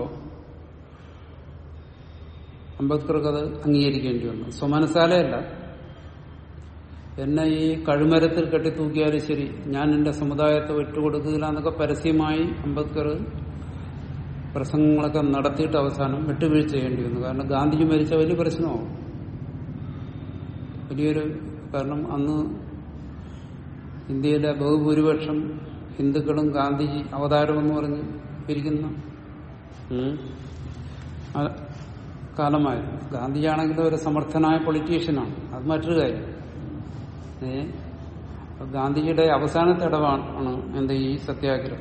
അംബേദ്കർക്ക് അത് അംഗീകരിക്കേണ്ടി വന്നു സ്വമനസാലയല്ല എന്നെ ഈ കഴുമരത്തിൽ കെട്ടിത്തൂക്കിയാലും ശരി ഞാൻ എന്റെ സമുദായത്തെ വിട്ടുകൊടുക്കില്ല എന്നൊക്കെ പരസ്യമായി അംബേദ്കർ പ്രസംഗങ്ങളൊക്കെ നടത്തിയിട്ട് അവസാനം വിട്ടുവീഴ്ച ചെയ്യേണ്ടി വന്നു കാരണം ഗാന്ധിജി മരിച്ച വലിയ പ്രശ്നമാവും വലിയൊരു കാരണം അന്ന് ഇന്ത്യയിലെ ബഹുഭൂരിപക്ഷം ഹിന്ദുക്കളും ഗാന്ധിജി അവതാരം എന്ന് പറഞ്ഞ് ഇരിക്കുന്ന ഉം, ആ കാലമായിരുന്നു ഗാന്ധിജിയാണെങ്കിലും ഒരു സമർത്ഥനായ പൊളിറ്റീഷ്യനാണ് അത് മറ്റൊരു കാര്യം ഏ അപ്പൊ ഗാന്ധിജിയുടെ അവസാനത്തെ ഇടവാണ് എന്റെ ഈ സത്യാഗ്രഹം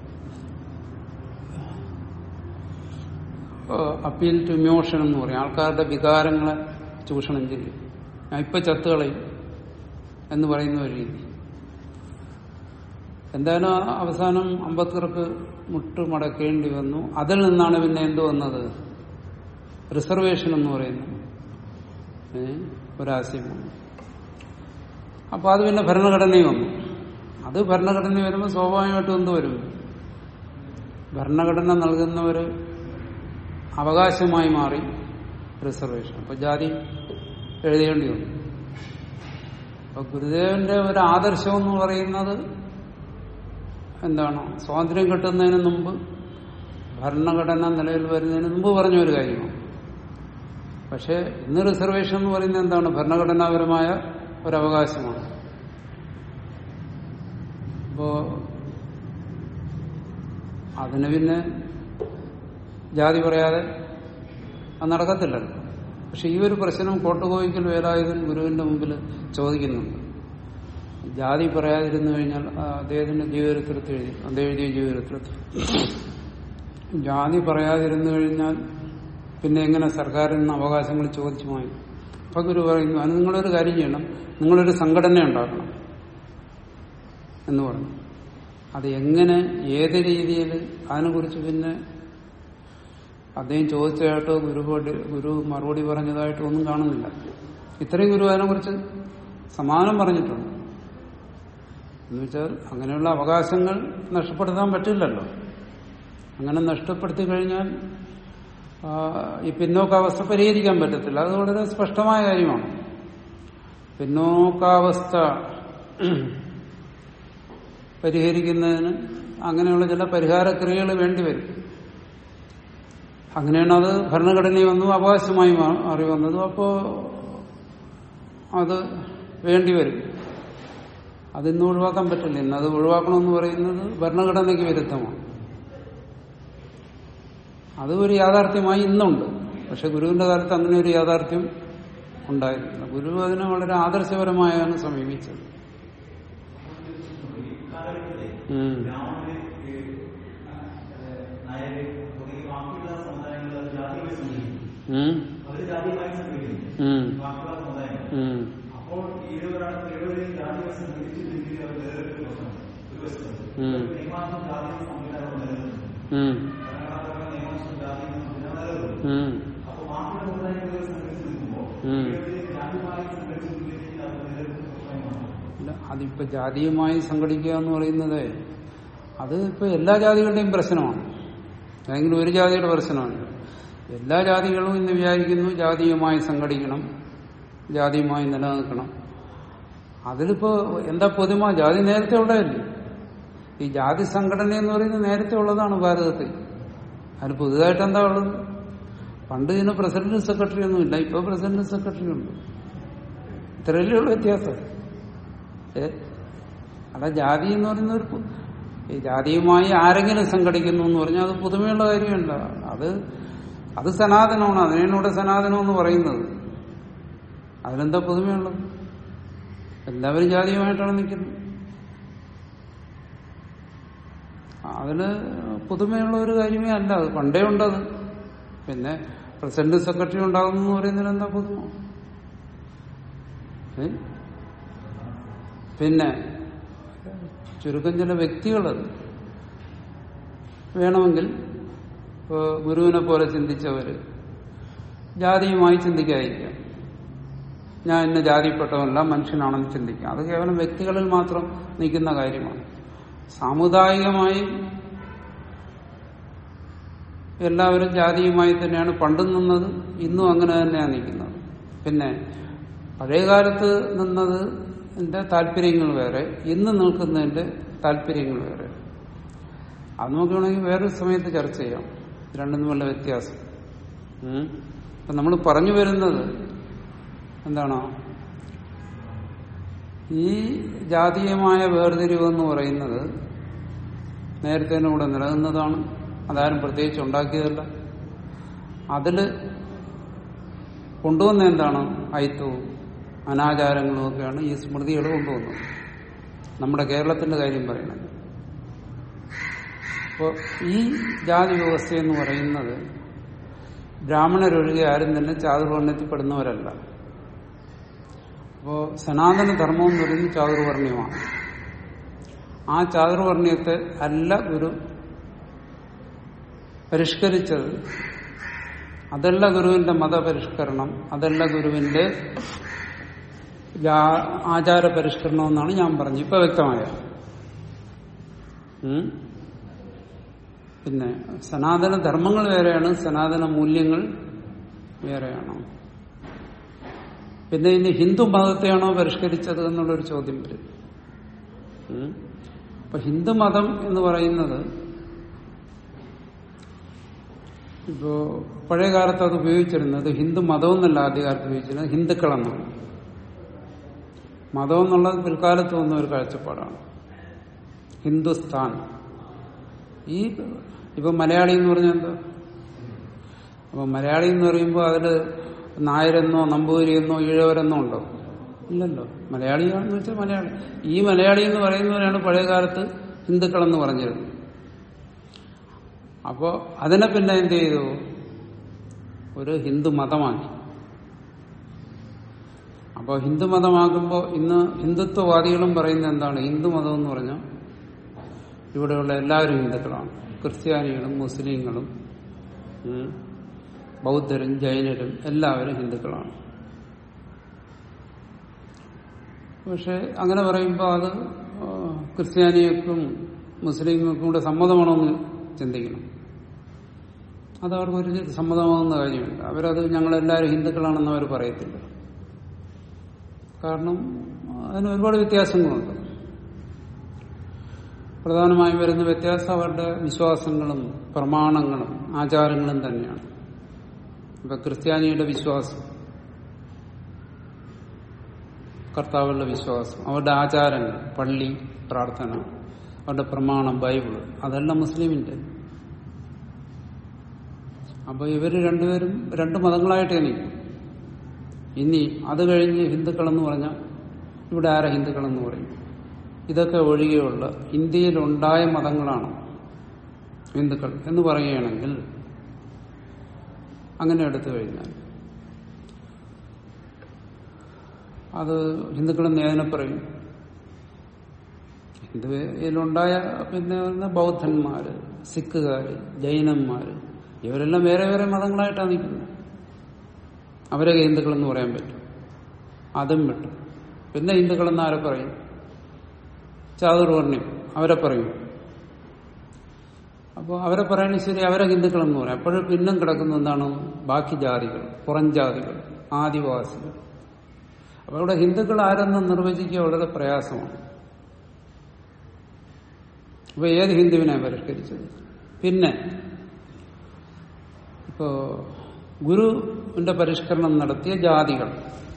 അപ്പീൽ ടു ഇമോഷൻ എന്ന് പറയും ആൾക്കാരുടെ വികാരങ്ങളെ ചൂഷണം ചെയ്യും ഞാൻ ഇപ്പൊ ചത്തുകളയും എന്ന് പറയുന്ന ഒരു രീതി എന്തായാലും ആ അവസാനം അംബേദ്കർക്ക് മുട്ടുമടക്കേണ്ടി വന്നു അതിൽ നിന്നാണ് പിന്നെ എന്ത് വന്നത് റിസർവേഷൻ എന്ന് പറയുന്നത് ഏ? ഒരാശയം വന്നു അപ്പൊ അത് പിന്നെ ഭരണഘടനയും വന്നു അത് ഭരണഘടന വരുമ്പോൾ സ്വാഭാവികമായിട്ടും എന്ത് വരും ഭരണഘടന നൽകുന്ന ഒരു അവകാശമായി മാറി റിസർവേഷൻ അപ്പൊ ജാതി എഴുതേണ്ടി വന്നു അപ്പൊ ഗുരുദേവന്റെ ഒരു ആദർശം എന്ന് പറയുന്നത് എന്താണ് സ്വാതന്ത്ര്യം കിട്ടുന്നതിന് മുമ്പ് ഭരണഘടന നിലവിൽ വരുന്നതിന് മുമ്പ് പറഞ്ഞ ഒരു കാര്യമാണ് പക്ഷെ ഇന്ന് റിസർവേഷൻ എന്ന് പറയുന്നത് എന്താണ് ഭരണഘടനാപരമായ ഒരവകാശമാണ് അപ്പോ അതിന് പിന്നെ ജാതി പറയാതെ അത് നടക്കത്തില്ലല്ലോ പക്ഷെ ഈ ഒരു പ്രശ്നം കോട്ടുകോയിക്കൽ വേലായുധൻ ഗുരുവിന്റെ മുമ്പിൽ ചോദിക്കുന്നുണ്ട് ജാതി പറയാതിരുന്നു കഴിഞ്ഞാൽ ആ, അദ്ദേഹത്തിന്റെ ജീവചരിത്രത്തിൽ എഴുതി അദ്ദേഹം എഴുതിയ ജീവചരിത്രത്തിൽ ജാതി പറയാതിരുന്നു കഴിഞ്ഞാൽ പിന്നെ എങ്ങനെ സർക്കാരിൽ നിന്ന് അവകാശങ്ങൾ ചോദിച്ചു വാങ്ങി അപ്പൊ ഗുരു പറയുന്നു അത് നിങ്ങളൊരു കാര്യം ചെയ്യണം നിങ്ങളൊരു സംഘടന ഉണ്ടാക്കണം എന്ന് പറഞ്ഞു അത് എങ്ങനെ ഏത് രീതിയിൽ അതിനെക്കുറിച്ച് പിന്നെ അദ്ദേഹം ചോദിച്ചതായിട്ടോ ഗുരു പടി- ഗുരു മറുപടി പറഞ്ഞതായിട്ടോ ഒന്നും കാണുന്നില്ല ഇത്രയും ഗുരു അതിനെക്കുറിച്ച് സമാനം പറഞ്ഞിട്ടുണ്ട് എന്ന് വെച്ചാൽ അങ്ങനെയുള്ള അവകാശങ്ങൾ നഷ്ടപ്പെടുത്താൻ പറ്റില്ലല്ലോ അങ്ങനെ നഷ്ടപ്പെടുത്തി കഴിഞ്ഞാൽ ആ, ഈ പിന്നോക്കാവസ്ഥ പരിഹരിക്കാൻ പറ്റത്തില്ല അത് വളരെ സ്പഷ്ടമായ കാര്യമാണ് പിന്നോക്കാവസ്ഥ പരിഹരിക്കുന്നതിന് അങ്ങനെയുള്ള ചില പരിഹാര ക്രിയകൾ വേണ്ടിവരും അങ്ങനെയാണ് അത് ഭരണഘടനയിൽ വന്നു അവകാശമായി മാ- മാറി വന്നതും അപ്പോ അത് വേണ്ടിവരും അതിന്ന് ഒഴിവാക്കാൻ പറ്റില്ല ഇന്ന് അത് ഒഴിവാക്കണമെന്ന് പറയുന്നത് ഭരണഘടനയ്ക്ക് വിരുദ്ധമാണ് അത് ഒരു യാഥാർത്ഥ്യമായി ഇന്നുണ്ട് പക്ഷെ ഗുരുവിന്റെ കാലത്ത് അങ്ങനെ ഒരു യാഥാർത്ഥ്യം ഉണ്ടായിരുന്നില്ല ഗുരു അതിനെ വളരെ ആദർശപരമായാണ് സമീപിച്ചത് ഉം. നായര് തുടങ്ങി ബാക്കിയുള്ള സമുദായങ്ങൾ ജാതിയുമായി സംഘടിക്കും ഉം. അവർ ജാതിയുമായി സംഘടിക്കും ഉം. ബാക്കിയുള്ള സമുദായങ്ങൾ ഉം. അപ്പോൾ ഈഴവരാണ് ഈഴവരെയും ജാതിയുമായി സംഘടിച്ചില്ലെങ്കിൽ അവർ വേറൊരു പ്രശ്നമുണ്ട് ഒരു വശത്തുണ്ട് ഉം. നിയമാസം ജാതി സംവിധാനം നിലനിൽക്കുന്നു ഉം. ഭരണഘടനാപരമായ നിയമം ജാതി സംവിധാനം നിലനിൽക്കുന്നു ഉം. അപ്പോൾ ബാക്കിയുള്ള സമുദായങ്ങൾ സംഘടിച്ച് നിൽക്കുമ്പോൾ ഉം. ഈഴവരെയും ജാതിയുമായി സംഘടിച്ചില്ലെങ്കിൽ അത് നിലനിൽക്കുന്ന പ്രശ്നമാണ് അല്ല അതിപ്പോ ജാതീയമായി സംഘടിക്കുക എന്ന് പറയുന്നത് അത് ഇപ്പൊ എല്ലാ ജാതികളുടെയും പ്രശ്നമാണ് ഏതെങ്കിലും ഒരു ജാതിയുടെ പ്രശ്നമാണ് എല്ലാ ജാതികളും ഇന്ന് വിചാരിക്കുന്നു ജാതീയമായി സംഘടിക്കണം ജാതിയുമായി നിലനിൽക്കണം അതിലിപ്പോ എന്താ പൊതുമ ജാതി നേരത്തെ ഉള്ളതല്ലേ ഈ ജാതി സംഘടന എന്ന് പറയുന്നത് നേരത്തെ ഉള്ളതാണ് ഭാരതത്തിൽ അതിന് പുതുതായിട്ട് എന്താ ഉള്ളത് പണ്ട് ഇതിന് പ്രസിഡന്റ് സെക്രട്ടറി ഒന്നും ഇല്ല ഇപ്പൊ പ്രസിഡന്റ് സെക്രട്ടറി ഉണ്ട് ഇത്രയല്ലേ ഉള്ളൂ വ്യത്യാസം ഏ? അല്ല ജാതി എന്ന് പറയുന്ന ഒരു പു- ഈ ജാതിയുമായി ആരെങ്കിലും സംഘടിക്കുന്നു എന്ന് പറഞ്ഞാൽ അത് പുതുമയുള്ള കാര്യമല്ല അത് അത് സനാതനമാണ് അതിനാണ് ഇവിടെ സനാതനം എന്ന് പറയുന്നത് അതിലെന്താ പുതുമയുള്ളത് എല്ലാവരും ജാതിയുമായിട്ടാണ് നിൽക്കുന്നത് അതിന് പുതുമയുള്ള ഒരു കാര്യമേ അല്ല അത് പണ്ടേ ഉണ്ടത് പിന്നെ പ്രസിഡന്റ് സെക്രട്ടറി ഉണ്ടാകുന്നു എന്ന് പറയുന്നതിൽ എന്താ പുതുമ ഏ? പിന്നെ ചുരുക്കം ചില വ്യക്തികൾ വേണമെങ്കിൽ ഇപ്പോ ഗുരുവിനെ പോലെ ചിന്തിച്ചവര് ജാതിയുമായി ചിന്തിക്കാതിരിക്കാം ഞാൻ ഇന്ന ജാതിപ്പെട്ടവല്ല മനുഷ്യനാണെന്ന് ചിന്തിക്കാം അത് കേവലം വ്യക്തികളിൽ മാത്രം നിൽക്കുന്ന കാര്യമാണ് സാമുദായികമായി എല്ലാവരും ജാതിയുമായി തന്നെയാണ് പണ്ടും നിന്നത് ഇന്നും അങ്ങനെ തന്നെയാണ് നിൽക്കുന്നത് പിന്നെ പഴയകാലത്ത് നിന്നത് ന്റെ താല്പര്യങ്ങൾ വേറെ ഇന്ന് നിൽക്കുന്നതിന്റെ താല്പര്യങ്ങൾ വേറെ അത് നോക്കുകയാണെങ്കിൽ വേറൊരു സമയത്ത് ചർച്ച ചെയ്യാം രണ്ടും തമ്മിലുള്ള വ്യത്യാസം ഉം. അപ്പൊ നമ്മൾ പറഞ്ഞു വരുന്നത് എന്താണോ ഈ ജാതീയമായ വേർതിരിവ് എന്ന് പറയുന്നത് നേരത്തെ തന്നെ ഇവിടെ നിലനിന്നതാണ് അതാരും പ്രത്യേകിച്ച് ഉണ്ടാക്കിയതല്ല അതില് കൊണ്ടുവന്ന എന്താണ് അയിത്തവും അനാചാരങ്ങളും ഒക്കെയാണ് ഈ സ്മൃതികൾ കൊണ്ടുവന്നത് നമ്മുടെ കേരളത്തിന്റെ കാര്യം പറയുന്നത് അപ്പോൾ ഈ ജാതി വ്യവസ്ഥ എന്ന് പറയുന്നത് ബ്രാഹ്മണരൊഴികെ ആരും തന്നെ ചാതുർവർണ്ണത്തിൽപ്പെടുന്നവരല്ല അപ്പോ സനാതന ധർമ്മം എന്ന് പറയുന്നത് ചാതുർവർണ്ണയമാണ് ആ ചാതുർവർണ്ണയത്തെ അല്ല ഗുരു പരിഷ്കരിച്ചത് അതല്ല ഗുരുവിന്റെ മതപരിഷ്കരണം അതല്ല ഗുരുവിന്റെ ജാ- ആചാര പരിഷ്കരണം എന്നാണ് ഞാൻ പറഞ്ഞത് ഇപ്പൊ വ്യക്തമായ ഉം? പിന്നെ സനാതന ധർമ്മങ്ങൾ വേറെയാണ് സനാതന മൂല്യങ്ങൾ വേറെയാണോ പിന്നെ ഇനി ഹിന്ദു മതത്തെയാണോ പരിഷ്കരിച്ചത് എന്നുള്ളൊരു ചോദ്യം വരും ഉം? അപ്പൊ ഹിന്ദു മതം എന്ന് പറയുന്നത് ഇപ്പോ പഴയ കാലത്ത് അത് ഉപയോഗിച്ചിരുന്നത് ഹിന്ദു മതം എന്നല്ല ആദ്യകാലത്ത് ഉപയോഗിച്ചിരുന്നത് ഹിന്ദുക്കളെന്നാണ് മതം എന്നുള്ളത് പിൽക്കാലത്ത് വന്ന ഒരു കാഴ്ചപ്പാടാണ് ഹിന്ദുസ്ഥാൻ ഈ ഇപ്പൊ മലയാളി എന്ന് പറഞ്ഞാൽ എന്താ അപ്പൊ മലയാളി എന്ന് പറയുമ്പോൾ അതില് നായരെന്നോ നമ്പൂതിരിയെന്നോ ഈഴവരെന്നോ ഉണ്ടോ ഇല്ലല്ലോ മലയാളിയാണെന്ന് വെച്ചാൽ മലയാളി ഈ മലയാളി എന്ന് പറയുന്നവരാണ് പഴയ കാലത്ത് ഹിന്ദുക്കളെന്ന് പറഞ്ഞിരുന്നത് അപ്പോ അതിനെ പിന്നെ എന്ത് ചെയ്തു ഒരു ഹിന്ദു മതമാക്കി അപ്പോൾ ഹിന്ദു മതമാകുമ്പോൾ ഇന്ന് ഹിന്ദുത്വവാദികളും പറയുന്നത് എന്താണ് ഹിന്ദു മതം എന്ന് പറഞ്ഞാൽ ഇവിടെയുള്ള എല്ലാവരും ഹിന്ദുക്കളാണ് ക്രിസ്ത്യാനികളും മുസ്ലിങ്ങളും ഉം, ബൗദ്ധരും ജൈനരും എല്ലാവരും ഹിന്ദുക്കളാണ് പക്ഷെ അങ്ങനെ പറയുമ്പോൾ അത് ആ, ക്രിസ്ത്യാനികൾക്കും മുസ്ലിങ്ങൾക്കും കൂടെ സമ്മതമാണോന്ന് ചിന്തിക്കണം അത് അവർക്ക് ഒരു സമ്മതമാകുന്ന കാര്യമില്ല അവരത് ഞങ്ങളെല്ലാവരും ഹിന്ദുക്കളാണെന്ന് അവർ പറയത്തില്ല കാരണം അതിന് ഒരുപാട് വ്യത്യാസങ്ങളുണ്ട് പ്രധാനമായും വരുന്ന വ്യത്യാസം അവരുടെ വിശ്വാസങ്ങളും പ്രമാണങ്ങളും ആചാരങ്ങളും തന്നെയാണ് ഇപ്പൊ ക്രിസ്ത്യാനിയുടെ വിശ്വാസം കർത്താവുള്ള വിശ്വാസം അവരുടെ ആചാരങ്ങൾ പള്ളി പ്രാർത്ഥന അവരുടെ പ്രമാണം ബൈബിള് അതെല്ലാം മുസ്ലിമിന്റെ അപ്പൊ ഇവര് രണ്ടുപേരും രണ്ട് മതങ്ങളായിട്ടേ നിൽക്കും ഇനി അത് കഴിഞ്ഞ് ഹിന്ദുക്കളെന്ന് പറഞ്ഞാൽ ഇവിടെ ആരാ ഹിന്ദുക്കളെന്ന് പറയും ഇതൊക്കെ ഒഴികെയുള്ള ഇന്ത്യയിലുണ്ടായ മതങ്ങളാണ് ഹിന്ദുക്കൾ എന്ന് പറയുകയാണെങ്കിൽ അങ്ങനെ എടുത്തു കഴിഞ്ഞാൽ അത് ഹിന്ദുക്കളെന്ന് ഏതിനെ പറയും ഹിന്ദുവിലുണ്ടായ പിന്നെ വരുന്ന ബൗദ്ധന്മാര് സിഖുകാര് ജൈനന്മാര് ഇവരെല്ലാം വേറെ വേറെ മതങ്ങളായിട്ടാണ് നിൽക്കുന്നത് അവരെ ഹിന്ദുക്കളെന്ന് പറയാൻ പറ്റും അതും വിട്ടു പിന്നെ ഹിന്ദുക്കളെന്ന് ആരെ പറയും ചാതുർവർണ്ണ്യം അവരെ പറയും അപ്പോൾ അവരെ പറയുന്നത് ശരി അവരെ ഹിന്ദുക്കളെന്ന് പറയാം അപ്പോഴും പിന്നും കിടക്കുന്ന എന്താണ് ബാക്കി ജാതികൾ പുറം ജാതികൾ ആദിവാസികൾ അപ്പോൾ ഇവിടെ ഹിന്ദുക്കൾ ആരെന്ന് നിർവചിക്കുക വളരെ പ്രയാസമാണ് അപ്പൊ ഏത് ഹിന്ദുവിനെ പരിഷ്കരിച്ചത് പിന്നെ ഇപ്പോ ഗുരുവിന്റെ പരിഷ്കരണം നടത്തിയ ജാതികൾ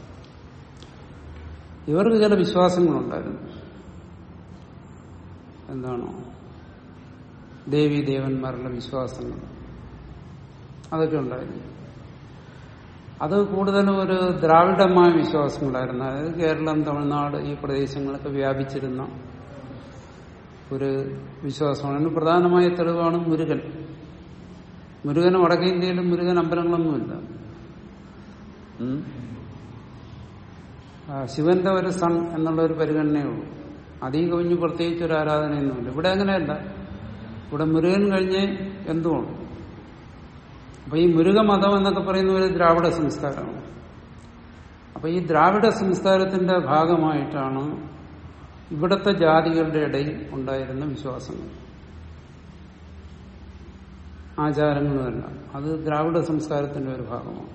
ഇവർക്ക് ചില വിശ്വാസങ്ങളുണ്ടായിരുന്നു എന്താണോ ദേവി ദേവന്മാരുടെ വിശ്വാസങ്ങൾ അതൊക്കെ ഉണ്ടായിരുന്നു അത് കൂടുതലും ഒരു ദ്രാവിഡമായ വിശ്വാസങ്ങളായിരുന്നു അതായത് കേരളം തമിഴ്നാട് ഈ പ്രദേശങ്ങളൊക്കെ വ്യാപിച്ചിരുന്ന ഒരു വിശ്വാസമാണ് അതിന് പ്രധാനമായ തെളിവാണ് മുരുകൻ മുരുകന് വടക്കേ ഇന്ത്യയിലും മുരുകൻ അമ്പലങ്ങളൊന്നുമില്ല ഉം. ആ, ശിവന്റെ ഒരു സൺ എന്നുള്ള ഒരു പരിഗണനയേ ഉള്ളൂ അതീ കവിഞ്ഞ് പ്രത്യേകിച്ച് ഒരു ആരാധനയൊന്നുമില്ല ഇവിടെ അങ്ങനെയല്ല ഇവിടെ മുരുകൻ കഴിഞ്ഞ് എന്തുമാണ് അപ്പൊ ഈ മുരുക മതം എന്നൊക്കെ പറയുന്ന ഒരു ദ്രാവിഡ സംസ്കാരമാണ് അപ്പൊ ഈ ദ്രാവിഡ സംസ്കാരത്തിന്റെ ഭാഗമായിട്ടാണ് ഇവിടത്തെ ജാതികളുടെ ഇടയിൽ ഉണ്ടായിരുന്ന വിശ്വാസങ്ങൾ ആചാരങ്ങളുമെല്ലാം അത് ദ്രാവിഡ സംസ്കാരത്തിന്റെ ഒരു ഭാഗമാണ്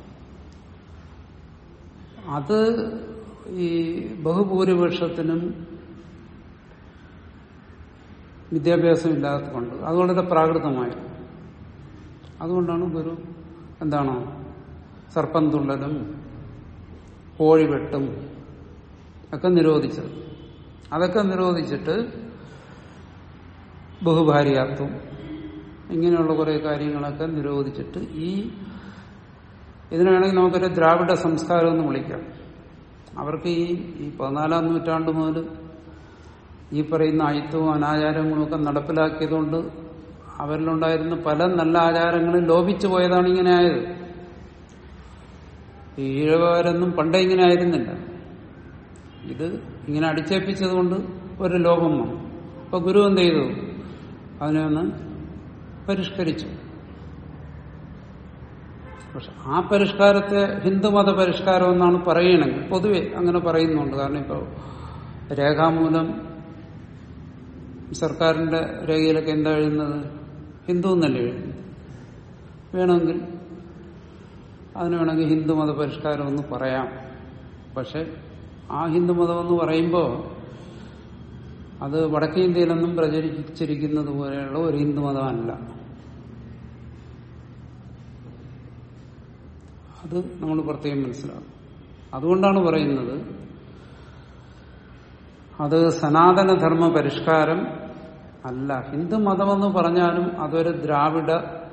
അത് ഈ ബഹുഭൂരിപക്ഷത്തിനും വിദ്യാഭ്യാസം ഇല്ലാത്തതുകൊണ്ട് അത് വളരെ പ്രാകൃതമായിരുന്നു അതുകൊണ്ടാണ് ഗുരു എന്താണ് സർപ്പം തുള്ളലും കോഴിവെട്ടും ഒക്കെ നിരോധിച്ചത് അതൊക്കെ നിരോധിച്ചിട്ട് ബഹുഭാര്യാത്വം ഇങ്ങനെയുള്ള കുറെ കാര്യങ്ങളൊക്കെ നിരോധിച്ചിട്ട് ഈ ഇതിനെ വേണമെങ്കിൽ നമുക്കൊരു ദ്രാവിഡ സംസ്കാരം എന്ന് വിളിക്കാം അവർക്ക് ഈ ഈ പതിനാലാം നൂറ്റാണ്ട് മുതൽ ഈ പറയുന്ന അയിത്തവും അനാചാരങ്ങളും ഒക്കെ നടപ്പിലാക്കിയതുകൊണ്ട് അവരിലുണ്ടായിരുന്ന പല നല്ല ആചാരങ്ങളും ലോപിച്ചു പോയതാണ് ഇങ്ങനെ ആയത് ഈ ഈഴവരൊന്നും പണ്ടേ ഇങ്ങനെ ആയിരുന്നില്ല ഇത് ഇങ്ങനെ അടിച്ചേൽപ്പിച്ചത് കൊണ്ട് ഒരു ലോകം വന്നു അപ്പൊ ഗുരു എന്ത് ചെയ്തു അതിനെ ഒന്ന് പരിഷ്കരിച്ചു പക്ഷെ ആ പരിഷ്കാരത്തെ ഹിന്ദുമത പരിഷ്കാരം എന്നാണ് പറയണമെങ്കിൽ പൊതുവെ അങ്ങനെ പറയുന്നുണ്ട് കാരണം ഇപ്പോൾ രേഖാമൂലം സർക്കാരിന്റെ രേഖയിലൊക്കെ എന്താ എഴുതുന്നത് ഹിന്ദു എന്നല്ലേ എഴുതുന്നത് വേണമെങ്കിൽ അതിന് വേണമെങ്കിൽ ഹിന്ദുമത പരിഷ്കാരം എന്ന് പറയാം പക്ഷെ ആ ഹിന്ദുമതം എന്ന് പറയുമ്പോൾ അത് വടക്കേ ഇന്ത്യയിലൊന്നും പ്രചരിച്ചിരിക്കുന്നത് പോലെയുള്ള ഒരു ഹിന്ദുമതമല്ല അത് നമ്മൾ പ്രത്യേകം മനസ്സിലാക്കും അതുകൊണ്ടാണ് പറയുന്നത് അത് സനാതനധർമ്മ പരിഷ്കാരം അല്ല ഹിന്ദു മതമെന്ന് പറഞ്ഞാലും അതൊരു ദ്രാവിഡ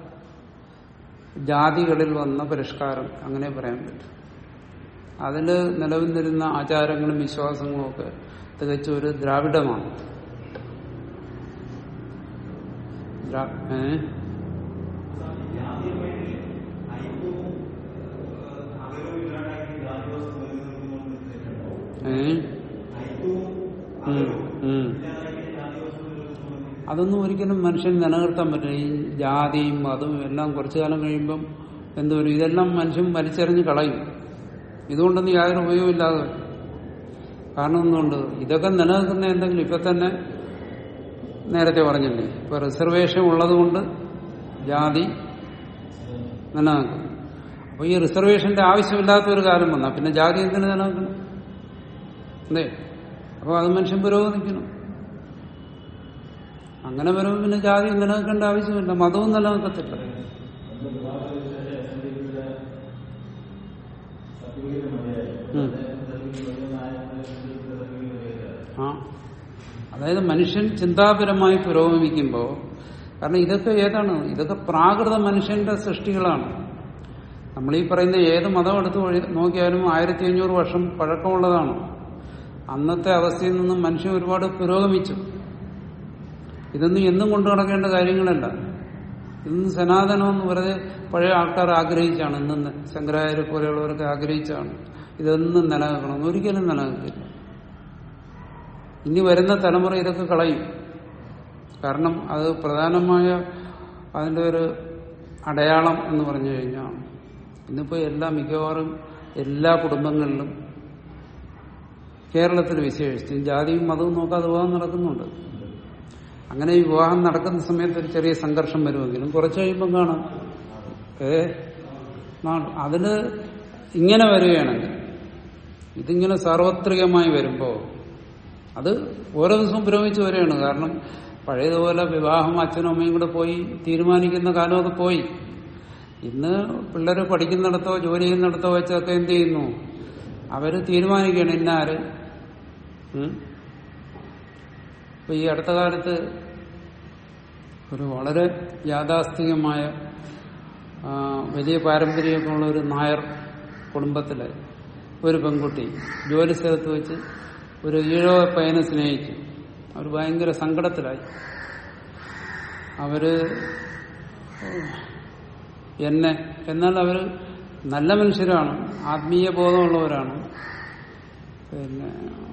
ജാതികളിൽ വന്ന പരിഷ്കാരം അങ്ങനെ പറയാൻ പറ്റും അതിൽ നിലവിലിരുന്ന ആചാരങ്ങളും വിശ്വാസങ്ങളും ഒക്കെ തികച്ചും ഒരു ദ്രാവിഡമാണ് ദ്രാ- ഏ? ഏ? ഉം, ഉം. അതൊന്നും ഒരിക്കലും മനുഷ്യൻ നിലനിർത്താൻ പറ്റില്ല ഈ ജാതിയും മതവും എല്ലാം കുറച്ചു കാലം കഴിയുമ്പം എന്തോരും ഇതെല്ലാം മനുഷ്യൻ വലിച്ചെറിഞ്ഞ് കളയും ഇതുകൊണ്ടൊന്നും യാതൊരു ഉപയോഗമില്ലാതെ വരും. കാരണം എന്തുകൊണ്ട് ഇതൊക്കെ നിലനിൽക്കുന്ന എന്തെങ്കിലും ഇപ്പൊ തന്നെ നേരത്തെ പറഞ്ഞില്ലേ ഇപ്പൊ റിസർവേഷൻ ഉള്ളതുകൊണ്ട് ജാതി നിലനിൽക്കും അപ്പൊ ഈ റിസർവേഷന്റെ ആവശ്യമില്ലാത്ത ഒരു കാലം വന്നാ പിന്നെ ജാതി എന്തിനു നിലനിൽക്കണം അല്ലേ അപ്പൊ അത് മനുഷ്യൻ പുരോഗമിക്കണം അങ്ങനെ വരുമ്പോൾ പിന്നെ ജാതി നിലനിൽക്കേണ്ട ആവശ്യമില്ല മതവും നിലനിൽക്കത്തില്ല ഉം. ആ അതായത് മനുഷ്യൻ ചിന്താപരമായി പുരോഗമിക്കുമ്പോൾ കാരണം ഇതൊക്കെ ഏതാണ് ഇതൊക്കെ പ്രാകൃത മനുഷ്യന്റെ സൃഷ്ടികളാണ് നമ്മൾ ഈ പറയുന്ന ഏത് മതം എടുത്ത് വഴി- നോക്കിയാലും ആയിരത്തി അഞ്ഞൂറ് വർഷം പഴക്കമുള്ളതാണ് അന്നത്തെ അവസ്ഥയിൽ നിന്നും മനുഷ്യൻ ഒരുപാട് പുരോഗമിച്ചു ഇതൊന്നും എന്നും കൊണ്ടു നടക്കേണ്ട കാര്യങ്ങളല്ല ഇന്ന് സനാതനമെന്ന് വെറുതെ പഴയ ആൾക്കാർ ആഗ്രഹിച്ചാണ് ഇന്ന് ശങ്കരാചാര്യ പോലെയുള്ളവരൊക്കെ ആഗ്രഹിച്ചാണ് ഇതൊന്നും നിലനിൽക്കണം ഒരിക്കലും നിലനിൽക്കില്ല ഇനി വരുന്ന തലമുറ ഇതൊക്കെ കളയും കാരണം അത് പ്രധാനമായ അതിൻ്റെ ഒരു അടയാളം എന്ന് പറഞ്ഞു കഴിഞ്ഞാൽ ഇന്നിപ്പോൾ എല്ലാ മിക്കവാറും എല്ലാ കുടുംബങ്ങളിലും കേരളത്തിൽ വിശേഷിച്ച് ജാതിയും മതവും നോക്കാതെ വിവാഹം നടക്കുന്നുണ്ട് അങ്ങനെ ഈ വിവാഹം നടക്കുന്ന സമയത്ത് ഒരു ചെറിയ സംഘർഷം വരുമെങ്കിലും കുറച്ച് കഴിയുമ്പം കാണാം ഏ നാ- അതില് ഇങ്ങനെ വരികയാണെങ്കിൽ ഇതിങ്ങനെ സാർവത്രികമായി വരുമ്പോൾ അത് ഓരോ ദിവസവും പുരോഗമിച്ച് വരികയാണ് കാരണം പഴയതുപോലെ വിവാഹം അച്ഛനും അമ്മയും കൂടെ പോയി തീരുമാനിക്കുന്ന കാലം അത് പോയി ഇന്ന് പിള്ളേർ പഠിക്കുന്നിടത്തോ ജോലി ചെയ്യുന്നിടത്തോ വെച്ചൊക്കെ എന്ത് ചെയ്യുന്നു അവര് തീരുമാനിക്കുകയാണ് ഇന്നാര് ഉം? ഇപ്പൊ ഈ അടുത്ത കാലത്ത് ഒരു വളരെ യാഥാസ്ഥികമായ ആ, വലിയ പാരമ്പര്യമൊക്കെ ഉള്ള ഒരു നായർ കുടുംബത്തിലെ ഒരു പെൺകുട്ടി ജോലി സ്ഥലത്ത് വെച്ച് ഒരു ഈഴവ പയ്യനെ സ്നേഹിച്ചു അവർ ഭയങ്കര സങ്കടത്തിലായി അവര് എന്നെ എന്നാൽ അവർ നല്ല മനുഷ്യരാണ് ആത്മീയ ബോധമുള്ളവരാണ് പിന്നെ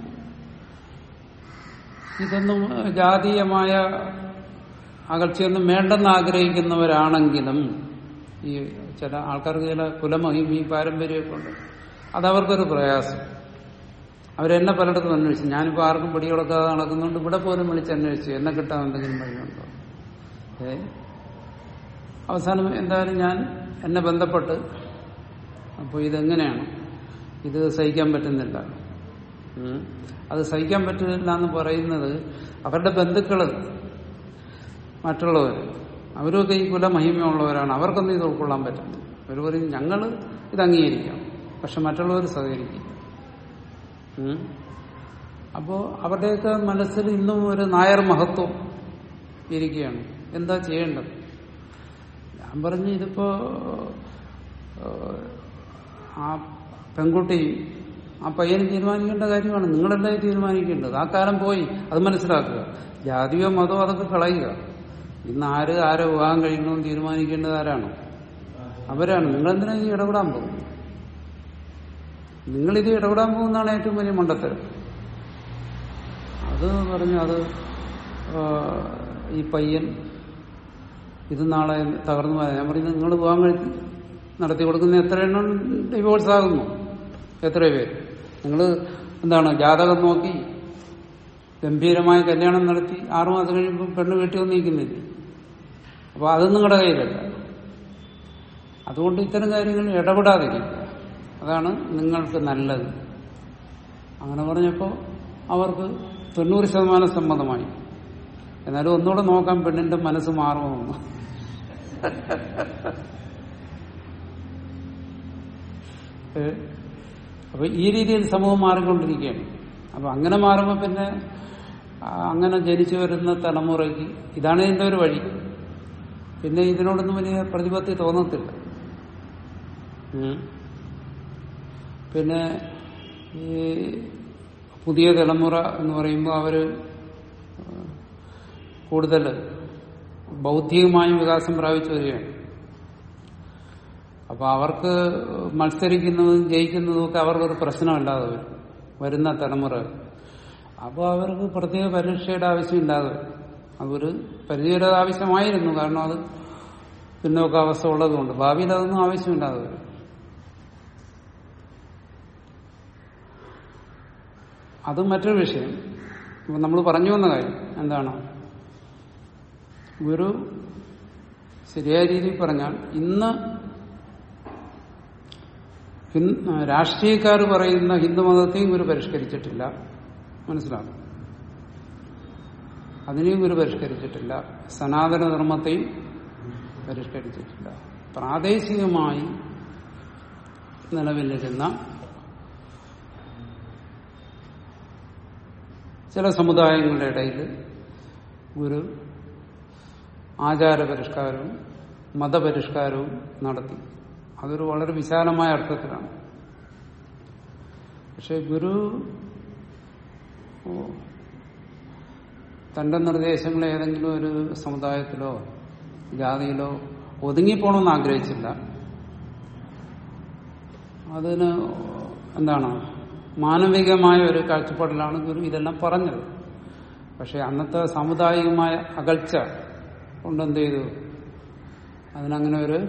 ഇതൊന്നും ജാതീയമായ അകൽച്ചയൊന്നും വേണ്ടെന്ന് ആഗ്രഹിക്കുന്നവരാണെങ്കിലും ഈ ചില ആൾക്കാർക്ക് ചില കുലമഹിം ഈ പാരമ്പര്യമൊക്കെ ഉണ്ട് അതവർക്കൊരു പ്രയാസം അവരെന്നെ പലയിടത്തും അന്വേഷിച്ചു ഞാനിപ്പോൾ ആർക്കും പിടികൊടുക്കാതെ നടക്കുന്നുണ്ട് ഇവിടെ പോലും വിളിച്ച് അന്വേഷിച്ചു എന്നെ കിട്ടാൻ എന്തെങ്കിലും വഴിയുണ്ടോ ഏ അവസാനം എന്തായാലും ഞാൻ എന്നെ ബന്ധപ്പെട്ട് അപ്പോൾ ഇതെങ്ങനെയാണ് ഇത് സഹിക്കാൻ പറ്റുന്നില്ല ഉം. അത് സഹിക്കാൻ പറ്റുന്നില്ല എന്ന് പറയുന്നത് അവരുടെ ബന്ധുക്കള് മറ്റുള്ളവർ അവരൊക്കെ ഈ കുലമഹിമയുള്ളവരാണ് അവർക്കൊന്നും ഇത് ഉൾക്കൊള്ളാൻ പറ്റുന്നില്ല അവർ പറയും ഞങ്ങൾ ഇത് അംഗീകരിക്കാം പക്ഷെ മറ്റുള്ളവർ സഹകരിക്കില്ല ഉം. അപ്പോ അവരുടെയൊക്കെ മനസ്സിൽ ഇന്നും ഒരു നായർ മഹത്വം ഇരിക്കുകയാണ് എന്താ ചെയ്യേണ്ടത് ഞാൻ പറഞ്ഞു ഇതിപ്പോ ഏഹ്, ആ പെൺകുട്ടി ആ പയ്യന് തീരുമാനിക്കേണ്ട കാര്യമാണ് നിങ്ങളല്ലേ തീരുമാനിക്കേണ്ടത് ആ കാലം പോയി അത് മനസ്സിലാക്കുക ജാതിയോ മതമോ അതൊക്കെ കളയുക ഇന്ന് ആര് ആരെ വിവാഹം കഴിക്കണമെന്ന് തീരുമാനിക്കേണ്ടത് ആരാണ് അവരാണ് നിങ്ങളെന്തിനാ ഈ ഇടപെടാൻ പോകും നിങ്ങളിത് ഇടപെടാൻ പോകുന്നതാണ് ഏറ്റവും വലിയ മണ്ടത്തരം അത് പറഞ്ഞു അത് ആ, ഈ പയ്യൻ ഇത് നാളെ തകർന്നു പോയാൽ ഞാൻ പറഞ്ഞു നിങ്ങൾ വിവാഹം കഴിച്ച് നടത്തി കൊടുക്കുന്ന എത്ര എണ്ണം ഡിവോഴ്സ് ആകുന്നു എത്ര പേര് നിങ്ങൾ എന്താണ് ജാതകം നോക്കി ഗംഭീരമായ കല്യാണം നടത്തി ആറുമാസം കഴിയുമ്പോൾ പെണ്ണ് വീട്ടിൽ വന്ന് നിൽക്കുന്നില്ലേ അപ്പൊ അത് നിങ്ങളുടെ കയ്യിലല്ല അതുകൊണ്ട് ഇത്തരം കാര്യങ്ങളിൽ ഇടപെടാതിരിക്കുക അതാണ് നിങ്ങൾക്ക് നല്ലത് അങ്ങനെ പറഞ്ഞപ്പോൾ അവർക്ക് തൊണ്ണൂറ് ശതമാനം സമ്മതമായി എന്നാലും ഒന്നുകൂടെ നോക്കാൻ പെണ്ണിന്റെ മനസ്സ് മാറുമെന്ന് ഏ? അപ്പൊ ഈ രീതിയിൽ സമൂഹം മാറിക്കൊണ്ടിരിക്കുകയാണ് അപ്പൊ അങ്ങനെ മാറുമ്പോൾ പിന്നെ ആ, അങ്ങനെ ജനിച്ചു വരുന്ന തലമുറയ്ക്ക് ഇതാണ് ഇതിന്റെ ഒരു വഴി പിന്നെ ഇതിനോടൊന്നും വലിയ പ്രതിപത്തി തോന്നത്തില്ല ഉം. പിന്നെ ഈ പുതിയ തലമുറ എന്ന് പറയുമ്പോൾ അവര് കൂടുതൽ ബൗദ്ധികമായും വികാസം പ്രാപിച്ചു വരികയാണ് അപ്പൊ അവർക്ക് മത്സരിക്കുന്നതും ജയിക്കുന്നതും ഒക്കെ അവർക്കൊരു പ്രശ്നമല്ലാതെ വരും വരുന്ന തലമുറ അപ്പോൾ അവർക്ക് പ്രത്യേക പരീക്ഷയുടെ ആവശ്യമില്ലാതെ വരും അതൊരു പരിധിവരെ അത് ആവശ്യമായിരുന്നു കാരണം അത് പിന്നോക്കാവസ്ഥ ഉള്ളതുകൊണ്ട് ഭാവിയിൽ അതൊന്നും ആവശ്യമില്ലാതെ വരും അത് മറ്റൊരു വിഷയം ഇപ്പൊ നമ്മൾ പറഞ്ഞു വന്ന കാര്യം എന്താണ് ഗുരു ശരിയായ രീതിയിൽ പറഞ്ഞാൽ ഇന്ന് ഹിന്ദു- രാഷ്ട്രീയക്കാർ പറയുന്ന ഹിന്ദുമതത്തെയും ഗുരു പരിഷ്കരിച്ചിട്ടില്ല മനസ്സിലാകും അതിനെയും ഗുരു പരിഷ്കരിച്ചിട്ടില്ല സനാതന ധർമ്മത്തെയും പരിഷ്കരിച്ചിട്ടില്ല പ്രാദേശികമായി നിലവിലിരുന്ന ചില സമുദായങ്ങളുടെ ഇടയിൽ ഗുരു ആചാരപരിഷ്കാരവും മതപരിഷ്കാരവും നടത്തി അതൊരു വളരെ വിശാലമായ അർത്ഥത്തിലാണ് പക്ഷെ ഗുരു ഓ, തന്റെ നിർദ്ദേശങ്ങൾ ഏതെങ്കിലും ഒരു സമുദായത്തിലോ ജാതിയിലോ ഒതുങ്ങിപ്പോണമെന്ന് ആഗ്രഹിച്ചില്ല അതിന് എന്താണ് മാനവികമായ ഒരു കാഴ്ചപ്പാടിലാണ് ഗുരു ഇതെല്ലാം പറഞ്ഞത് പക്ഷെ അന്നത്തെ സാമുദായികമായ അകൽച്ച കൊണ്ടെന്ത് ചെയ്തു അതിനങ്ങനെ ഒരു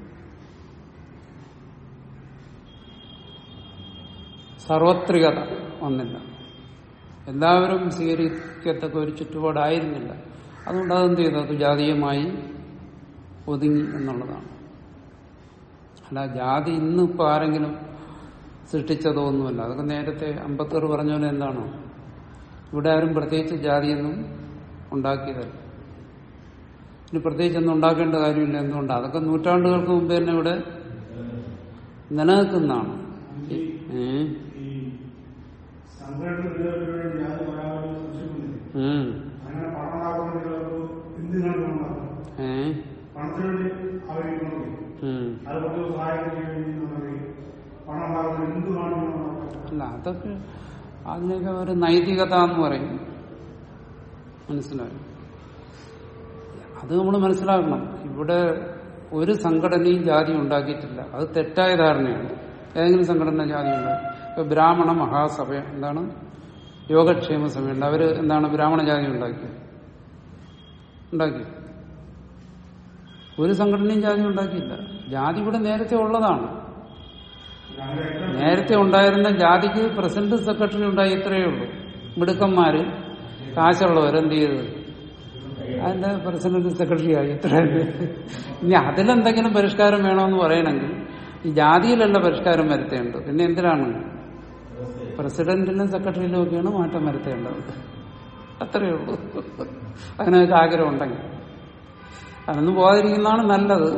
സർവത്രികത വന്നില്ല എല്ലാവരും സ്വീകരിക്കത്തക്ക ഒരു ചുറ്റുപാടായിരുന്നില്ല അതുകൊണ്ട് അതെന്ത് ചെയ്തു അത് ജാതീയമായി ഒതുങ്ങി എന്നുള്ളതാണ് അല്ല ജാതി ഇന്നിപ്പോ ആരെങ്കിലും സൃഷ്ടിച്ചതോ ഒന്നുമല്ല അതൊക്കെ നേരത്തെ അമ്പത്തറ് പറഞ്ഞ പോലെ എന്താണ് ഇവിടെ ആരും പ്രത്യേകിച്ച് ജാതിയൊന്നും ഉണ്ടാക്കിയതല്ല ഇനി പ്രത്യേകിച്ചൊന്നും ഉണ്ടാക്കേണ്ട കാര്യമില്ല എന്തുകൊണ്ട് അതൊക്കെ നൂറ്റാണ്ടുകൾക്ക് മുമ്പ് തന്നെ ഇവിടെ നിലനിൽക്കുന്നതാണ് ഏ ഈ സംഘടന നിലനിൽക്കുന്നതിന് യാതൊരു പരാമർശവും സൃഷ്ടിക്കുന്നില്ല ഉം. അങ്ങനെ പണം ഉണ്ടാക്കുന്നതിനുള്ള എന്തിനാണ് ഉണ്ടാക്കുന്നത് ഏ പണത്തിന് വേണ്ടി അവരിക്കുന്നത് ഉം. അത് മറ്റു സഹായത്തിന് വേണ്ടി നമ്മൾ പണം ഉണ്ടാക്കുന്നത് എന്തുമാണ് അല്ല അതൊക്കെ അതിനൊക്കെ ഒരു നൈതികത എന്ന് പറയും മനസ്സിലായി അത് നമ്മൾ മനസ്സിലാക്കണം ഇവിടെ ഒരു സംഘടനയും ജാതി ഉണ്ടാക്കിയിട്ടില്ല അത് തെറ്റായ ധാരണയാണ് ഏതെങ്കിലും സംഘടന ജാതി ഉണ്ട് ഇപ്പൊ ബ്രാഹ്മണ മഹാസഭ എന്താണ് യോഗക്ഷേമ സഭയുണ്ട് അവര് എന്താണ് ബ്രാഹ്മണ ജാതി ഉണ്ടാക്കിയത് ഉണ്ടാക്കി ഒരു സംഘടനയും ജാതി ഉണ്ടാക്കിയില്ല ജാതി ഇവിടെ നേരത്തെ ഉള്ളതാണ് നേരത്തെ ഉണ്ടായിരുന്ന ജാതിക്ക് പ്രസിഡന്റ് സെക്രട്ടറി ഉണ്ടായി ഇത്രയേ ഉള്ളൂ മിടുക്കന്മാര് കാശുള്ളവർ എന്ത് ചെയ്തത് അതിന്റെ പ്രസിഡന്റ് സെക്രട്ടറി ആയി ഇത്ര ഇനി അതിലെന്തെങ്കിലും പരിഷ്കാരം വേണമെന്ന് പറയണമെങ്കിൽ ഈ ജാതിയിലല്ല പരിഷ്കാരം വരുത്തേണ്ടത് പിന്നെ എന്തിനാണ് പ്രസിഡന്റിനും സെക്രട്ടറിയിലും ഒക്കെയാണ് മാറ്റം വരുത്തേണ്ടത് അത്രയേ ഉള്ളൂ അതിനൊക്കെ ആഗ്രഹം ഉണ്ടെങ്കിൽ അതിനൊന്നും പോകാതിരിക്കുന്നതാണ് നല്ലത്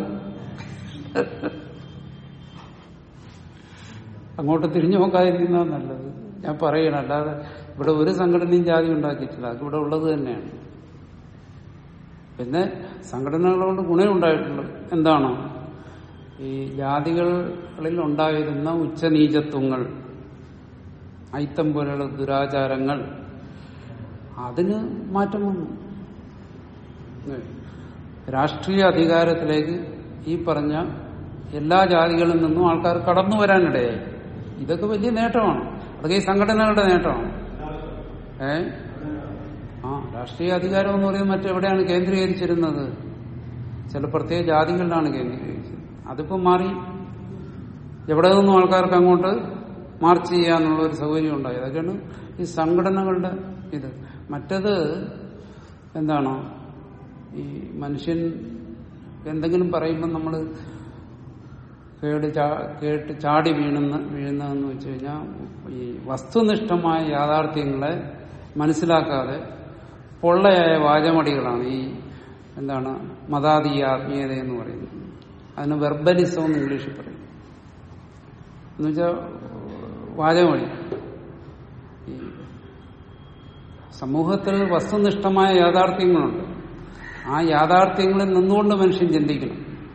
അങ്ങോട്ട് തിരിഞ്ഞു നോക്കാതിരിക്കുന്നതാണ് നല്ലത് ഞാൻ പറയണം അല്ലാതെ ഇവിടെ ഒരു സംഘടനയും ജാതി ഉണ്ടാക്കിയിട്ടില്ല അത് ഇവിടെ ഉള്ളത് തന്നെയാണ് പിന്നെ സംഘടനകൾ കൊണ്ട് ഗുണമുണ്ടായിട്ടുണ്ട് എന്താണ് ഈ ജാതികളിൽ ഉണ്ടായിരുന്ന ഉച്ചനീചത്വങ്ങൾ ഐത്തം പോലെയുള്ള ദുരാചാരങ്ങൾ അതിന് മാറ്റം വന്നു ഏ. രാഷ്ട്രീയ അധികാരത്തിലേക്ക് ഈ പറഞ്ഞ എല്ലാ ജാതികളിൽ നിന്നും ആൾക്കാർ കടന്നു വരാനിടയായി ഇതൊക്കെ വലിയ നേട്ടമാണ് അതൊക്കെ ഈ സംഘടനകളുടെ നേട്ടമാണ് ഏ ആ രാഷ്ട്രീയ അധികാരം എന്ന് പറയുന്നത് മറ്റെവിടെയാണ് കേന്ദ്രീകരിച്ചിരുന്നത് ചില പ്രത്യേക ജാതികളിലാണ് കേന്ദ്രീകരിച്ചത് അതിപ്പോ മാറി എവിടെ നിന്നും ആൾക്കാർക്ക് അങ്ങോട്ട് മാർച്ച് ചെയ്യാനുള്ള ഒരു സൗകര്യം ഉണ്ടായി അതൊക്കെയാണ് ഈ സംഘടനകളുടെ ഇത് മറ്റത് എന്താണ് ഈ മനുഷ്യൻ എന്തെങ്കിലും പറയുമ്പോൾ നമ്മൾ കേട് ചാ- കേട്ട് ചാടി വീണെന്ന് വീഴുന്നതെന്ന് വെച്ച് കഴിഞ്ഞാൽ ഈ വസ്തുനിഷ്ഠമായ യാഥാർത്ഥ്യങ്ങളെ മനസ്സിലാക്കാതെ പൊള്ളയായ വാചമടികളാണ് ഈ എന്താണ് മതാതീയ ആത്മീയത എന്ന് പറയുന്നത് അതിന് വെർബലിസം എന്ന് ഇംഗ്ലീഷിൽ പറയും എന്നുവെച്ചാൽ വാചമടി ഈ സമൂഹത്തിൽ വസ്തുനിഷ്ഠമായ യാഥാർത്ഥ്യങ്ങളുണ്ട് ആ യാഥാർത്ഥ്യങ്ങളിൽ നിന്നുകൊണ്ട് മനുഷ്യൻ ചിന്തിക്കണം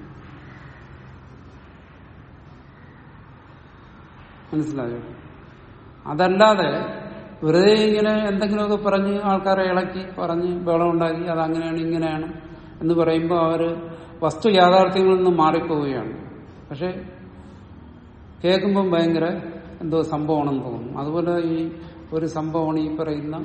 മനസ്സിലായോ അതല്ലാതെ വെറുതെ ഇങ്ങനെ എന്തെങ്കിലുമൊക്കെ പറഞ്ഞ് ആൾക്കാരെ ഇളക്കി പറഞ്ഞ് ബഹളമുണ്ടാക്കി അതങ്ങനെയാണ് ഇങ്ങനെയാണ് എന്ന് പറയുമ്പോൾ അവര് വസ്തു യാഥാർത്ഥ്യങ്ങളിൽ നിന്ന് മാറിപ്പോവുകയാണ് പക്ഷെ കേൾക്കുമ്പം ഭയങ്കര എന്തോ സംഭവമാണെന്ന് തോന്നും അതുപോലെ ഈ ഒരു സംഭവമാണ് ഈ പറയുന്ന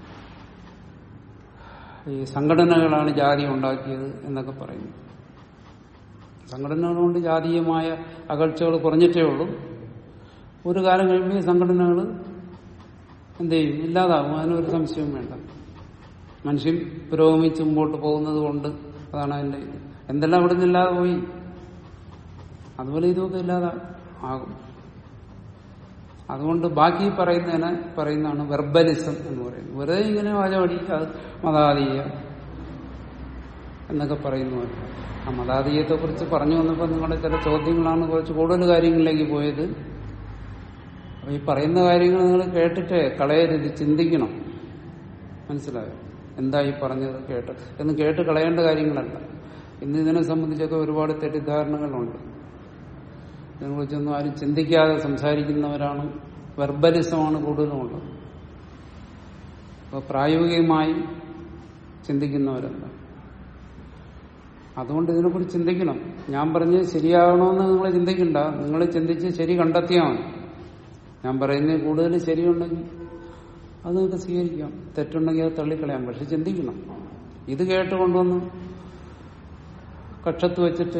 ഈ സംഘടനകളാണ് ജാതി ഉണ്ടാക്കിയത് എന്നൊക്കെ പറയുന്നു സംഘടനകൾ കൊണ്ട് ജാതീയമായ അകൽച്ചകൾ കുറഞ്ഞിട്ടേ ഉള്ളൂ ഒരു കാലം കഴിയുമ്പോൾ ഈ സംഘടനകൾ എന്ത് ചെയ്യും ഇല്ലാതാകും അതിനൊരു സംശയവും വേണ്ട മനുഷ്യൻ പുരോഗമിച്ച് മുമ്പോട്ട് പോകുന്നത് കൊണ്ട് അതാണ് അതിന്റെ ഇത് എന്തെല്ലാം ഇവിടെ നിന്നില്ലാതെ പോയി അതുപോലെ ഇതൊക്കെ ഇല്ലാതെ ആകും അതുകൊണ്ട് ബാക്കി പറയുന്നതിനെ പറയുന്നതാണ് വെർബലിസം എന്ന് പറയുന്നത് വെറുതെ ഇങ്ങനെ വാചപടി അത് മതാതീയ എന്നൊക്കെ പറയുന്നു ആ മതാതീയത്തെ കുറിച്ച് പറഞ്ഞു വന്നപ്പോൾ നിങ്ങളുടെ ചില ചോദ്യങ്ങളാണ് കുറച്ച് കൂടുതൽ കാര്യങ്ങളിലേക്ക് പോയത് അപ്പൊ ഈ പറയുന്ന കാര്യങ്ങൾ നിങ്ങൾ കേട്ടിട്ട് കളയരുത് ചിന്തിക്കണം മനസ്സിലായോ എന്താ ഈ പറഞ്ഞത് കേട്ട് എന്ന് കേട്ട് കളയേണ്ട കാര്യങ്ങളല്ല ഇന്ന് ഇതിനെ സംബന്ധിച്ചൊക്കെ ഒരുപാട് തെറ്റിദ്ധാരണകളുണ്ട് ഇതിനെക്കുറിച്ചൊന്നും ആരും ചിന്തിക്കാതെ സംസാരിക്കുന്നവരാണ് വെർബലിസമാണ് കൂടുതലുമുള്ളത് അപ്പോൾ പ്രായോഗികമായി ചിന്തിക്കുന്നവരല്ല അതുകൊണ്ട് ഇതിനെക്കുറിച്ച് ചിന്തിക്കണം ഞാൻ പറഞ്ഞത് ശരിയാകണമെന്ന് നിങ്ങൾ ചിന്തിക്കണ്ട നിങ്ങൾ ചിന്തിച്ച് ശരി കണ്ടെത്തിയാൽ മതി ഞാൻ പറയുന്നത് കൂടുതൽ ശരിയുണ്ടെങ്കിൽ അത് നിങ്ങൾക്ക് സ്വീകരിക്കാം തെറ്റുണ്ടെങ്കിൽ അത് തള്ളിക്കളയാം പക്ഷെ ചിന്തിക്കണം ഇത് കേട്ട് കൊണ്ടുവന്ന് കക്ഷത്ത് വെച്ചിട്ട്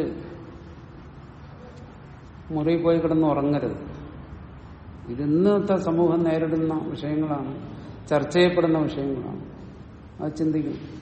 മുറിയിൽ പോയി കിടന്ന് ഉറങ്ങരുത് ഇത് ഇന്നത്തെ സമൂഹം നേരിടുന്ന വിഷയങ്ങളാണ് ചർച്ച ചെയ്യപ്പെടുന്ന വിഷയങ്ങളാണ് അത് ചിന്തിക്കണം